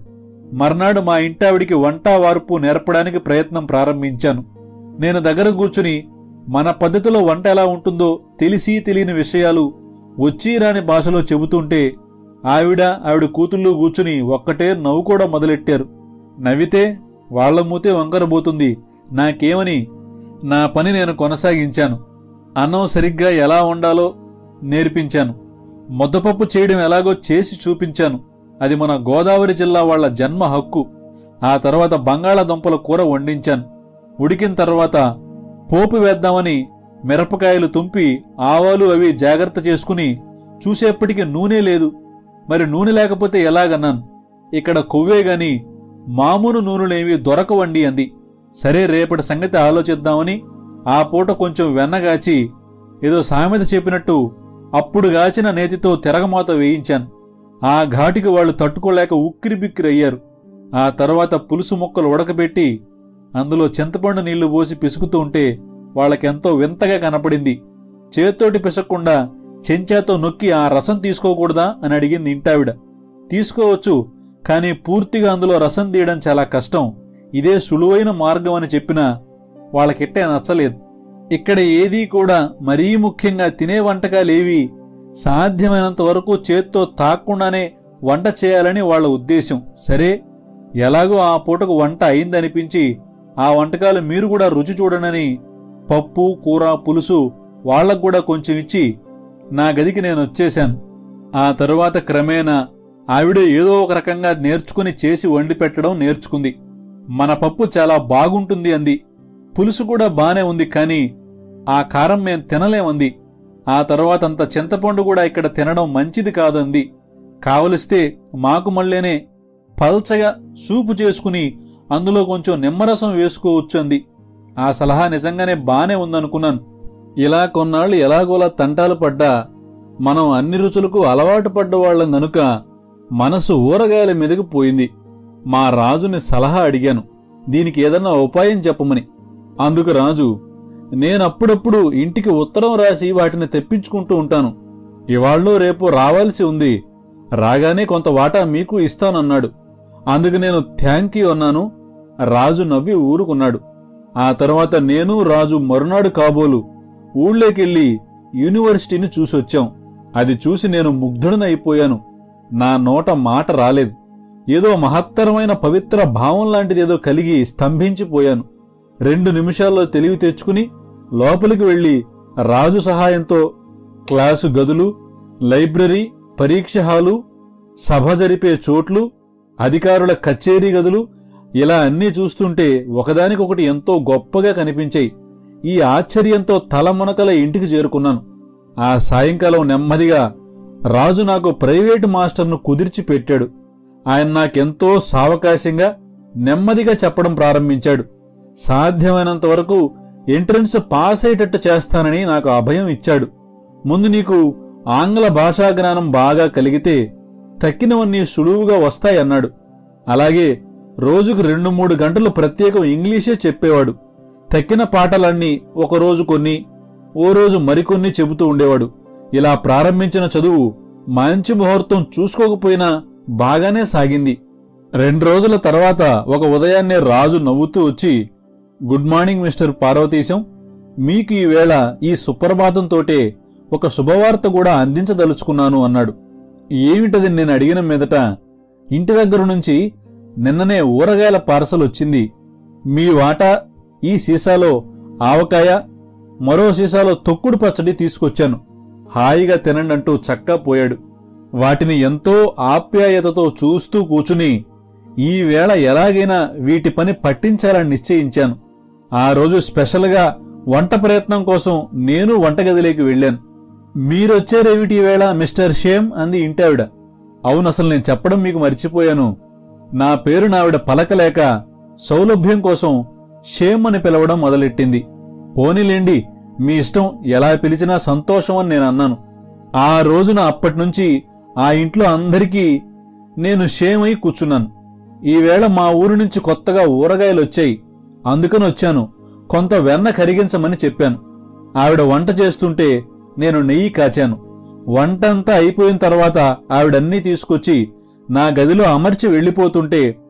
మర్నాడు మా ఇంటావిడికి వంట వార్పు నేర్పడానికి ప్రయత్నం ప్రారంభించాను నేను దగ్గర కూర్చుని మన పద్ధతిలో వంట ఎలా ఉంటుందో తెలిసి తెలియని విషయాలు వచ్చి రాని భాషలో చెబుతుంటే ఆవిడ ఆవిడ కూతుళ్ళు కూర్చుని ఒక్కటే నవ్వుకోవడం మొదలెట్టారు నవ్వితే వాళ్ల మూతే వంకరబోతుంది నాకేమని నా పని నేను కొనసాగించాను అన్నం సరిగ్గా ఎలా వండాలో నేర్పించాను ముద్దపప్పు చేయడం ఎలాగో చేసి చూపించాను అది మన గోదావరి జిల్లా వాళ్ల జన్మ హక్కు ఆ తర్వాత బంగాళాదుంపల కూర వండించాను ఉడికిన తర్వాత పోపు వేద్దామని మిరపకాయలు తుంపి ఆవాలు అవి జాగ్రత్త చేసుకుని చూసేప్పటికి నూనె లేదు మరి నూనె లేకపోతే ఎలాగన్నాను ఇక్కడ కొవ్వే గాని మామూలు నూనెలేవి దొరకవండి అంది సరే రేపటి సంగతి ఆలోచిద్దామని ఆ పూట కొంచెం వెన్నగాచి ఏదో సామెత చెప్పినట్టు అప్పుడు గాచిన నేతితో తిరగమాత వేయించాను ఆ ఘాటికి వాళ్ళు తట్టుకోలేక ఉక్కిరి అయ్యారు ఆ తర్వాత పులుసు ముక్కలు ఉడకబెట్టి అందులో చింతపండు నీళ్లు పోసి పిసుకుతూ ఉంటే వాళ్ళకెంతో వింతగా కనపడింది చేత్తోటి పిసక్కుండా చెంచాతో నొక్కి ఆ రసం తీసుకోకూడదా అని అడిగింది ఇంటావిడ తీసుకోవచ్చు కానీ పూర్తిగా అందులో రసం తీయడం చాలా కష్టం ఇదే సులువైన మార్గం అని చెప్పినా వాళ్ళకిట్టే నచ్చలేదు ఇక్కడ ఏదీ కూడా మరీ ముఖ్యంగా తినే వంటకాలేవి సాధ్యమైనంత వరకు చేత్తో తాక్కుండానే వంట చేయాలని వాళ్ళ ఉద్దేశం సరే ఎలాగో ఆ పూటకు వంట అయిందనిపించి ఆ వంటకాలు మీరు కూడా రుచి చూడనని పప్పు కూర పులుసు వాళ్లకు కూడా కొంచెం ఇచ్చి నా గదికి నేను వచ్చేశాను ఆ తరువాత క్రమేణా ఆవిడ ఏదో ఒక రకంగా నేర్చుకుని చేసి వండి పెట్టడం నేర్చుకుంది మన పప్పు చాలా బాగుంటుంది అంది పులుసు కూడా బానే ఉంది కానీ ఆ కారం మేం తినలేమంది ఆ తర్వాత అంత చింతపండు కూడా ఇక్కడ తినడం మంచిది కాదంది కావలిస్తే మాకు మళ్ళేనే పల్చగా సూపు చేసుకుని అందులో కొంచెం నిమ్మరసం వేసుకోవచ్చు అంది ఆ సలహా నిజంగానే బానే ఉందనుకున్నాను ఇలా కొన్నాళ్ళు ఎలాగోలా తంటాలు పడ్డా మనం అన్ని రుచులకు అలవాటు పడ్డవాళ్లం గనుక మనసు ఊరగాయల మీదకు పోయింది మా రాజుని సలహా అడిగాను దీనికి ఏదన్నా ఉపాయం చెప్పమని అందుకు రాజు నేనప్పుడప్పుడు ఇంటికి ఉత్తరం రాసి వాటిని తెప్పించుకుంటూ ఉంటాను ఇవాళ్ళో రేపు రావాల్సి ఉంది రాగానే కొంత వాటా మీకు ఇస్తానన్నాడు అందుకు నేను థ్యాంక్ యూ అన్నాను రాజు నవ్వి ఊరుకున్నాడు ఆ తర్వాత నేను రాజు మరునాడు కాబోలు ఊళ్ళోకెళ్ళి యూనివర్సిటీని చూసొచ్చాం అది చూసి నేను ముగ్ధుడనైపోయాను నా నోట మాట రాలేదు ఏదో మహత్తరమైన పవిత్ర భావం లాంటిదేదో కలిగి స్తంభించిపోయాను రెండు నిమిషాల్లో తెలివి తెచ్చుకుని లోపలికి వెళ్లి రాజు సహాయంతో క్లాసు గదులు లైబ్రరీ పరీక్ష హాలు సభ జరిపే చోట్లు అధికారుల కచేరీ గదులు ఇలా అన్నీ చూస్తుంటే ఒకదానికొకటి ఎంతో గొప్పగా కనిపించాయి ఈ ఆశ్చర్యంతో తలమునకల ఇంటికి చేరుకున్నాను ఆ సాయంకాలం నెమ్మదిగా రాజు నాకు ప్రైవేటు మాస్టర్ను కుదిర్చి పెట్టాడు ఆయన నాకెంతో సావకాశంగా నెమ్మదిగా చెప్పడం ప్రారంభించాడు సాధ్యమైనంత వరకు ఎంట్రన్స్ పాస్ అయ్యేటట్టు చేస్తానని నాకు అభయం ఇచ్చాడు ముందు నీకు ఆంగ్ల భాషా జ్ఞానం బాగా కలిగితే తక్కినవన్నీ సులువుగా వస్తాయన్నాడు అలాగే రోజుకు రెండు మూడు గంటలు ప్రత్యేకం ఇంగ్లీషే చెప్పేవాడు తక్కిన పాటలన్నీ ఒకరోజు కొన్ని ఓ రోజు మరికొన్ని చెబుతూ ఉండేవాడు ఇలా ప్రారంభించిన చదువు మంచి ముహూర్తం చూసుకోకపోయినా బాగానే సాగింది రెండు రోజుల తర్వాత ఒక ఉదయాన్నే రాజు నవ్వుతూ వచ్చి గుడ్ మార్నింగ్ మిస్టర్ పార్వతీశం మీకు ఈ వేళ ఈ సుప్రభాతంతోటే ఒక శుభవార్త కూడా అందించదలుచుకున్నాను అన్నాడు ఏమిటది నేను అడిగిన మీదట ఇంటి దగ్గర నుంచి నిన్ననే ఊరగాయల పార్సల్ వచ్చింది మీ వాటా ఈ సీసాలో ఆవకాయ మరో సీసాలో తొక్కుడు పచ్చడి తీసుకొచ్చాను హాయిగా తినండంటూ చక్కా పోయాడు వాటిని ఎంతో ఆప్యాయతతో చూస్తూ కూచుని ఈ వేళ ఎలాగైనా వీటి పని పట్టించాలని నిశ్చయించాను ఆ రోజు స్పెషల్గా వంట ప్రయత్నం కోసం నేను వంటగదిలోకి వెళ్ళాను మీరొచ్చారేమిటి ఈ వేళ మిస్టర్ షేమ్ అంది ఇంటావిడ అవును అసలు నేను చెప్పడం మీకు మర్చిపోయాను నా పేరు నావిడ పలకలేక సౌలభ్యం కోసం షేమ్ అని పిలవడం మొదలెట్టింది పోనీలేండి మీ ఇష్టం ఎలా పిలిచినా సంతోషం అని నేను అన్నాను ఆ రోజున అప్పటినుంచి ఆ ఇంట్లో అందరికీ నేను షేమ్ అయి కూర్చున్నాను ఈవేళ మా ఊరు నుంచి కొత్తగా ఊరగాయలు వచ్చాయి అందుకని వచ్చాను కొంత వెన్న కరిగించమని చెప్పాను ఆవిడ వంట చేస్తుంటే నేను నెయ్యి కాచాను వంటంతా అయిపోయిన తర్వాత ఆవిడన్నీ తీసుకొచ్చి నా గదిలో అమర్చి వెళ్లిపోతుంటే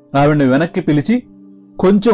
ఆవిడ్ని వెనక్కి పిలిచి కొంచెం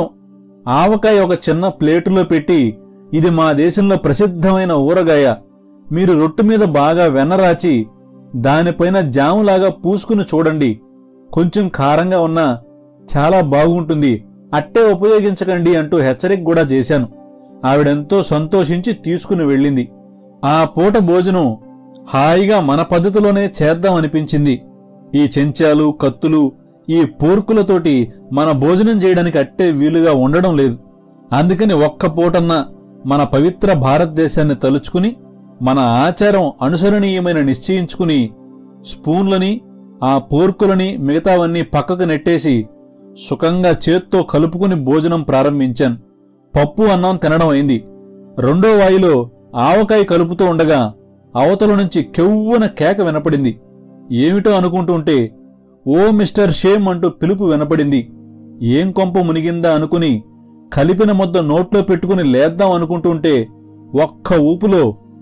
ఆవకాయ ఒక చిన్న ప్లేటులో పెట్టి ఇది మా దేశంలో ప్రసిద్ధమైన ఊరగాయ మీరు రొట్టు మీద బాగా వెన్నరాచి దానిపైన జాములాగా పూసుకుని చూడండి కొంచెం కారంగా ఉన్నా చాలా బాగుంటుంది అట్టే ఉపయోగించకండి అంటూ హెచ్చరిక కూడా చేశాను ఆవిడెంతో సంతోషించి తీసుకుని వెళ్ళింది ఆ పూట భోజనం హాయిగా మన పద్ధతిలోనే చేద్దాం అనిపించింది ఈ చెంచాలు కత్తులు ఈ పోర్కులతోటి మన భోజనం చేయడానికి అట్టే వీలుగా ఉండడం లేదు అందుకని ఒక్క పూటన్నా మన పవిత్ర భారతదేశాన్ని తలుచుకుని మన ఆచారం అనుసరణీయమైన నిశ్చయించుకుని స్పూన్లని ఆ పోర్కులని మిగతావన్నీ పక్కకు నెట్టేసి సుఖంగా చేత్తో కలుపుకుని భోజనం ప్రారంభించాను పప్పు అన్నం తినడం అయింది రెండో వాయిలో ఆవకాయ కలుపుతూ ఉండగా అవతల నుంచి కెవ్వున కేక వినపడింది ఏమిటో అనుకుంటుంటే ఓ మిస్టర్ షేమ్ అంటూ పిలుపు వినపడింది ఏం కొంప మునిగిందా అనుకుని కలిపిన ముద్ద నోట్లో పెట్టుకుని లేద్దాం అనుకుంటుంటే ఒక్క ఊపులో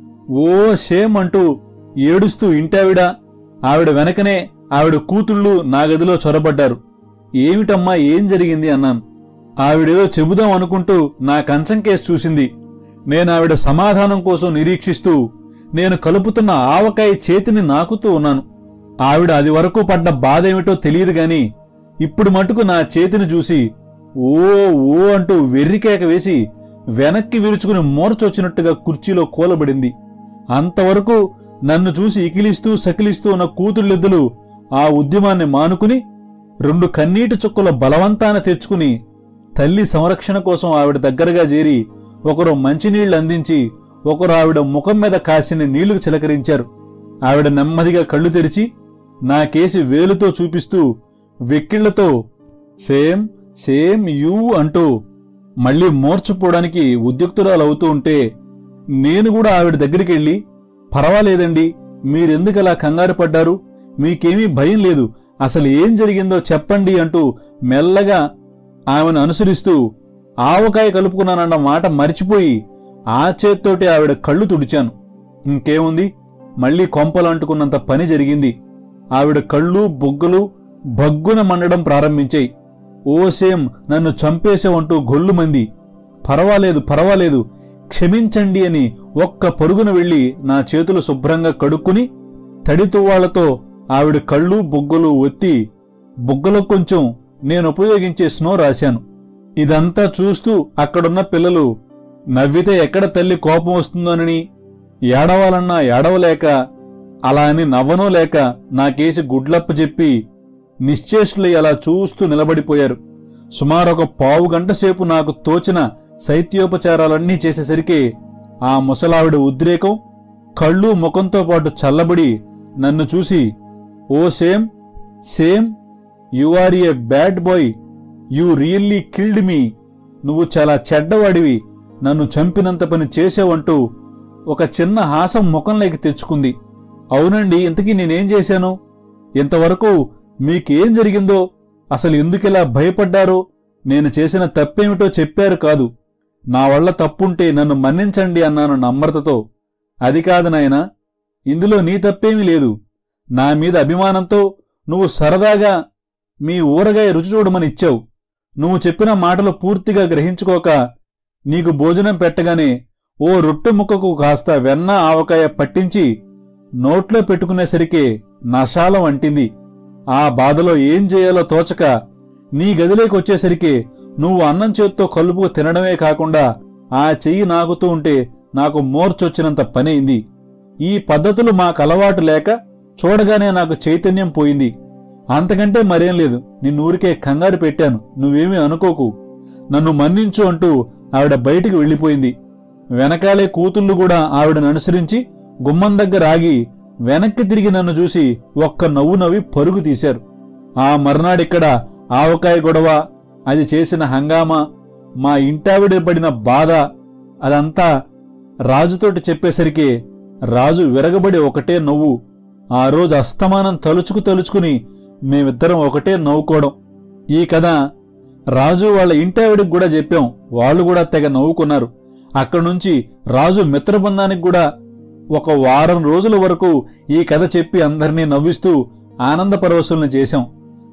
ఓ షేమ్ అంటూ ఏడుస్తూ ఇంటావిడ ఆవిడ వెనకనే ఆవిడ కూతుళ్ళు నా గదిలో చొరబడ్డారు ఏమిటమ్మా ఏం జరిగింది అన్నాను ఆవిడేదో చెబుదాం అనుకుంటూ నా కంచం కేసు చూసింది నేను ఆవిడ సమాధానం కోసం నిరీక్షిస్తూ నేను కలుపుతున్న ఆవకాయ చేతిని నాకుతూ ఉన్నాను ఆవిడ అది వరకు పడ్డ బాధేమిటో తెలియదు గాని ఇప్పుడు మటుకు నా చేతిని చూసి ఓ ఓ అంటూ వెర్రికేక వేసి వెనక్కి విరుచుకుని మూర్చొచ్చినట్టుగా కుర్చీలో కూలబడింది అంతవరకు నన్ను చూసి ఇకిలిస్తూ సకిలిస్తూ ఉన్న కూతుళ్ళిద్దలు ఆ ఉద్యమాన్ని మానుకుని రెండు కన్నీటి చుక్కల బలవంతాన తెచ్చుకుని తల్లి సంరక్షణ కోసం ఆవిడ దగ్గరగా చేరి ఒకరు మంచినీళ్లు అందించి ఒకరు ఆవిడ ముఖం మీద కాసిన నీళ్లు చిలకరించారు ఆవిడ నెమ్మదిగా కళ్ళు తెరిచి నా కేసి వేలుతో చూపిస్తూ వెక్కిళ్లతో సేమ్ సేమ్ యూ అంటూ మళ్ళీ మోర్చిపోవడానికి ఉద్యుక్తురాలవుతూ ఉంటే నేను కూడా ఆవిడ దగ్గరికి వెళ్ళి పర్వాలేదండి మీరెందుకలా కంగారు పడ్డారు మీకేమీ భయం లేదు అసలు ఏం జరిగిందో చెప్పండి అంటూ మెల్లగా ఆమెను అనుసరిస్తూ ఆవకాయ కలుపుకున్నానన్న మాట మరిచిపోయి ఆ చేత్తోటి ఆవిడ కళ్ళు తుడిచాను ఇంకేముంది మళ్ళీ కొంపలు అంటుకున్నంత పని జరిగింది ఆవిడ కళ్ళు బొగ్గలు బగ్గున మండడం ప్రారంభించాయి ఓ సేమ్ నన్ను చంపేసావంటూ గొల్లుమంది పర్వాలేదు పర్వాలేదు క్షమించండి అని ఒక్క పరుగున వెళ్లి నా చేతులు శుభ్రంగా కడుక్కుని తడి తువ్వాళ్లతో ఆవిడ కళ్ళు బొగ్గలు ఒత్తి బుగ్గలో కొంచెం నేను ఉపయోగించే స్నో రాశాను ఇదంతా చూస్తూ అక్కడున్న పిల్లలు నవ్వితే ఎక్కడ తల్లి కోపం వస్తుందోనని ఏడవాలన్నా ఏడవలేక అలా అని నవ్వనో లేక నాకేసి గుడ్లప్ప చెప్పి నిశ్చేష్లై అలా చూస్తూ నిలబడిపోయారు సుమారొక పావు గంట సేపు నాకు తోచిన శైత్యోపచారాలన్నీ చేసేసరికి ఆ ముసలావిడ ఉద్రేకం కళ్ళు ముఖంతో పాటు చల్లబడి నన్ను చూసి oh same same you are a bad boy you really killed me నువ్వు చాలా చెడ్డవాడివి నన్ను చంపినంత పని చేసావంటూ ఒక చిన్న హాసం ముఖంలోకి తెచ్చుకుంది అవునండి ఇంతకీ నేనేం చేశాను ఇంతవరకు మీకేం జరిగిందో అసలు ఎందుకిలా భయపడ్డారో నేను చేసిన తప్పేమిటో చెప్పారు కాదు నా వల్ల తప్పుంటే నన్ను మన్నించండి అన్నాను నమ్రతతో అది కాదు నాయనా ఇందులో నీ తప్పేమీ లేదు నా మీద అభిమానంతో నువ్వు సరదాగా మీ ఊరగాయ రుచి చూడమని ఇచ్చావు నువ్వు చెప్పిన మాటలు పూర్తిగా గ్రహించుకోక నీకు భోజనం పెట్టగానే ఓ రొట్టె ముక్కకు కాస్త వెన్న ఆవకాయ పట్టించి నోట్లో పెట్టుకునేసరికి నశాలం అంటింది ఆ బాధలో ఏం చేయాలో తోచక నీ గదిలోకి వచ్చేసరికి నువ్వు అన్నం చేత్తో కలుపుకు తినడమే కాకుండా ఆ చెయ్యి నాకుతూ ఉంటే నాకు మోర్చొచ్చినంత పనైంది ఈ పద్ధతులు మాకు అలవాటు లేక చూడగానే నాకు చైతన్యం పోయింది అంతకంటే మరేం లేదు నిన్నూరికే కంగారు పెట్టాను నువ్వేమీ అనుకోకు నన్ను మన్నించు అంటూ ఆవిడ బయటికి వెళ్ళిపోయింది వెనకాలే కూతుళ్ళు కూడా ఆవిడను అనుసరించి గుమ్మం దగ్గర ఆగి వెనక్కి తిరిగి నన్ను చూసి ఒక్క నవ్వు నవ్వి పరుగు తీశారు ఆ మర్నాడిక్కడ ఆవకాయ గొడవ అది చేసిన హంగామా మా ఇంటావిడ పడిన బాధ అదంతా రాజుతోటి చెప్పేసరికి రాజు విరగబడి ఒకటే నవ్వు ఆ రోజు అస్తమానం తలుచుకు తలుచుకుని మేమిద్దరం ఒకటే నవ్వుకోవడం ఈ కథ రాజు వాళ్ళ ఇంటావిడికి కూడా చెప్పాం వాళ్ళు కూడా తెగ నవ్వుకున్నారు అక్కడి నుంచి రాజు మిత్రబృందానికి కూడా ఒక వారం రోజుల వరకు ఈ కథ చెప్పి అందరినీ నవ్విస్తూ ఆనంద పరవశుల్ని చేశాం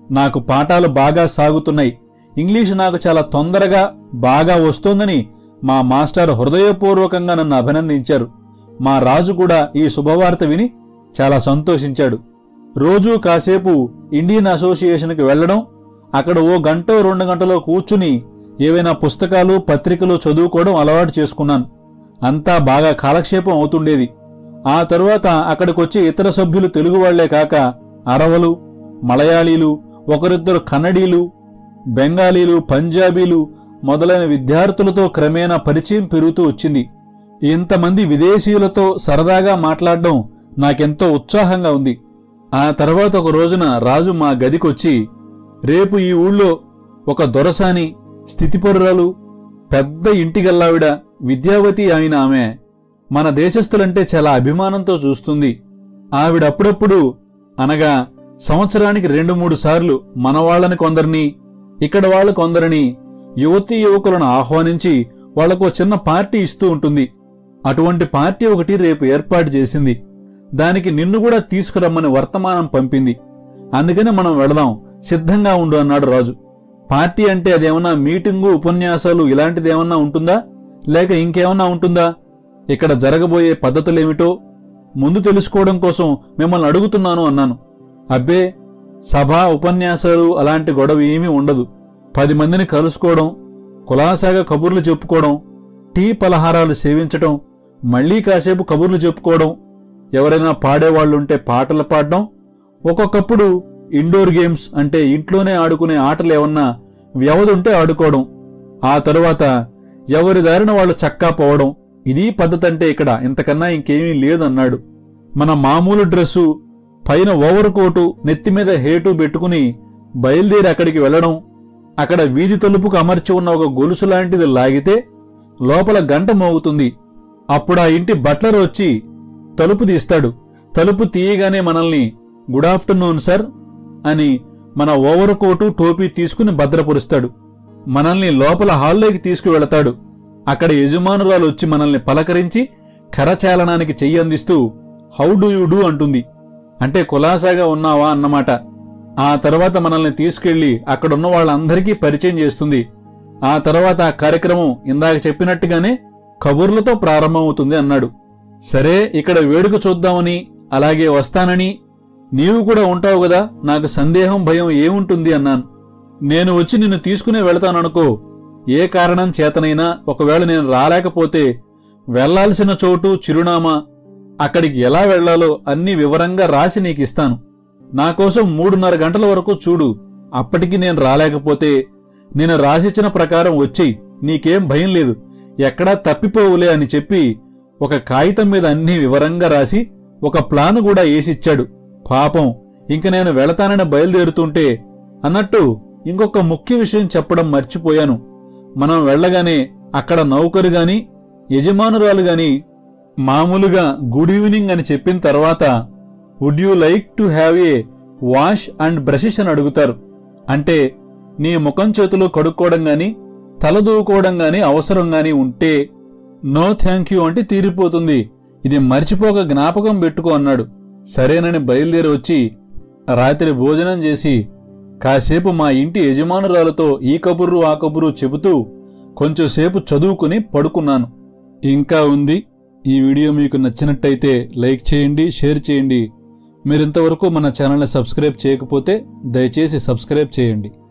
నాకు పాఠాలు బాగా సాగుతున్నాయి ఇంగ్లీషు నాకు చాలా తొందరగా బాగా వస్తోందని మా మాస్టర్ హృదయపూర్వకంగా నన్ను అభినందించారు మా రాజు కూడా ఈ శుభవార్త విని చాలా సంతోషించాడు రోజూ కాసేపు ఇండియన్ అసోసియేషన్కి వెళ్లడం అక్కడ ఓ గంట రెండు గంటలో కూర్చుని ఏవైనా పుస్తకాలు పత్రికలు చదువుకోవడం అలవాటు చేసుకున్నాను అంతా బాగా కాలక్షేపం అవుతుండేది ఆ తరువాత అక్కడికొచ్చే ఇతర సభ్యులు తెలుగు వాళ్లే కాక అరవలు మలయాళీలు ఒకరిద్దరు కన్నడీలు బెంగాలీలు పంజాబీలు మొదలైన విద్యార్థులతో క్రమేణా పరిచయం పెరుగుతూ వచ్చింది ఇంతమంది విదేశీయులతో సరదాగా మాట్లాడడం నాకెంతో ఉత్సాహంగా ఉంది ఆ తర్వాత ఒక రోజున రాజు మా గదికొచ్చి రేపు ఈ ఊళ్ళో ఒక దొరసాని స్థితిపరురాలు పెద్ద ఇంటిగల్లావిడ విద్యావతి అయిన ఆమె మన దేశస్థులంటే చాలా అభిమానంతో చూస్తుంది ఆవిడ అప్పుడప్పుడు అనగా సంవత్సరానికి రెండు మూడు సార్లు మన వాళ్ళని కొందరిని ఇక్కడ వాళ్ళు కొందరిని యువతీ యువకులను ఆహ్వానించి వాళ్లకు చిన్న పార్టీ ఇస్తూ ఉంటుంది అటువంటి పార్టీ ఒకటి రేపు ఏర్పాటు చేసింది దానికి నిన్ను కూడా తీసుకురమ్మని వర్తమానం పంపింది అందుకని మనం వెళదాం సిద్ధంగా ఉండు అన్నాడు రాజు పార్టీ అంటే అదేమన్నా మీటింగు ఉపన్యాసాలు ఇలాంటిదేమన్నా ఉంటుందా లేక ఇంకేమన్నా ఉంటుందా ఇక్కడ జరగబోయే పద్ధతులేమిటో ముందు తెలుసుకోవడం కోసం మిమ్మల్ని అడుగుతున్నాను అన్నాను అబ్బే సభ ఉపన్యాసాలు అలాంటి గొడవ ఏమీ ఉండదు పది మందిని కలుసుకోవడం కులాసాగా కబుర్లు చెప్పుకోవడం టీ పలహారాలు సేవించటం మళ్లీ కాసేపు కబుర్లు చెప్పుకోవడం ఎవరైనా పాడేవాళ్లుంటే పాటలు పాడడం ఒక్కొక్కప్పుడు ఇండోర్ గేమ్స్ అంటే ఇంట్లోనే ఆడుకునే ఆటలు ఏమన్నా వ్యవధుంటే ఆడుకోవడం ఆ తరువాత ఎవరి దారిన వాళ్ళు చక్కా పోవడం ఇదీ పద్ధతి అంటే ఇక్కడ ఇంతకన్నా ఇంకేమీ లేదన్నాడు మన మామూలు డ్రెస్సు పైన ఓవర్ కోటు నెత్తి మీద హేటు పెట్టుకుని బయలుదేరి అక్కడికి వెళ్లడం అక్కడ వీధి తలుపుకు అమర్చి ఉన్న ఒక గొలుసు లాంటిది లాగితే లోపల గంట మోగుతుంది అప్పుడు ఆ ఇంటి బట్లర్ వచ్చి తలుపు తీస్తాడు తలుపు తీయగానే మనల్ని గుడ్ ఆఫ్టర్నూన్ సార్ అని మన ఓవర్ కోటు టోపీ తీసుకుని భద్రపరుస్తాడు మనల్ని లోపల హాల్లోకి తీసుకువెళతాడు అక్కడ యజమానురాలు వచ్చి మనల్ని పలకరించి కరచాలనానికి చెయ్యి అందిస్తూ హౌ డూ యూ డూ అంటుంది అంటే కులాసాగా ఉన్నావా అన్నమాట ఆ తర్వాత మనల్ని తీసుకెళ్లి అక్కడున్న వాళ్ళందరికీ పరిచయం చేస్తుంది ఆ తర్వాత ఆ కార్యక్రమం ఇందాక చెప్పినట్టుగానే కబుర్లతో ప్రారంభమవుతుంది అన్నాడు సరే ఇక్కడ వేడుక చూద్దామని అలాగే వస్తానని నీవు కూడా ఉంటావు కదా నాకు సందేహం భయం ఏముంటుంది అన్నాను నేను వచ్చి నిన్ను తీసుకునే వెళతాననుకో ఏ కారణం చేతనైనా ఒకవేళ నేను రాలేకపోతే వెళ్లాల్సిన చోటు చిరునామా అక్కడికి ఎలా వెళ్లాలో అన్ని వివరంగా రాసి నీకిస్తాను నా కోసం మూడున్నర గంటల వరకు చూడు అప్పటికి నేను రాలేకపోతే నేను రాసిచ్చిన ప్రకారం వచ్చేయి నీకేం భయం లేదు ఎక్కడా తప్పిపోవులే అని చెప్పి ఒక కాగితం మీద అన్ని వివరంగా రాసి ఒక ప్లాను కూడా వేసిచ్చాడు పాపం ఇంక నేను వెళతానని బయలుదేరుతుంటే అన్నట్టు ఇంకొక ముఖ్య విషయం చెప్పడం మర్చిపోయాను మనం వెళ్ళగానే అక్కడ నౌకరు గాని యజమానురాలు గాని మామూలుగా గుడ్ ఈవినింగ్ అని చెప్పిన తర్వాత would you like to have a wash and brushes అని అడుగుతారు అంటే నీ ముఖం చేతులు కడుక్కోవడం గాని తల దూకోవడం గాని అవసరం గాని ఉంటే నో థ్యాంక్ యూ అంటే తీరిపోతుంది ఇది మర్చిపోక జ్ఞాపకం పెట్టుకో అన్నాడు సరేనని బయలుదేరి వచ్చి రాత్రి భోజనం చేసి కాసేపు మా ఇంటి యజమానురాలతో ఈ కబుర్రు ఆ కబుర్రు చెబుతూ కొంచెంసేపు చదువుకుని పడుకున్నాను ఇంకా ఉంది ఈ వీడియో మీకు నచ్చినట్టయితే లైక్ చేయండి షేర్ చేయండి మీరింతవరకు మన ఛానల్ని సబ్స్క్రైబ్ చేయకపోతే దయచేసి సబ్స్క్రైబ్ చేయండి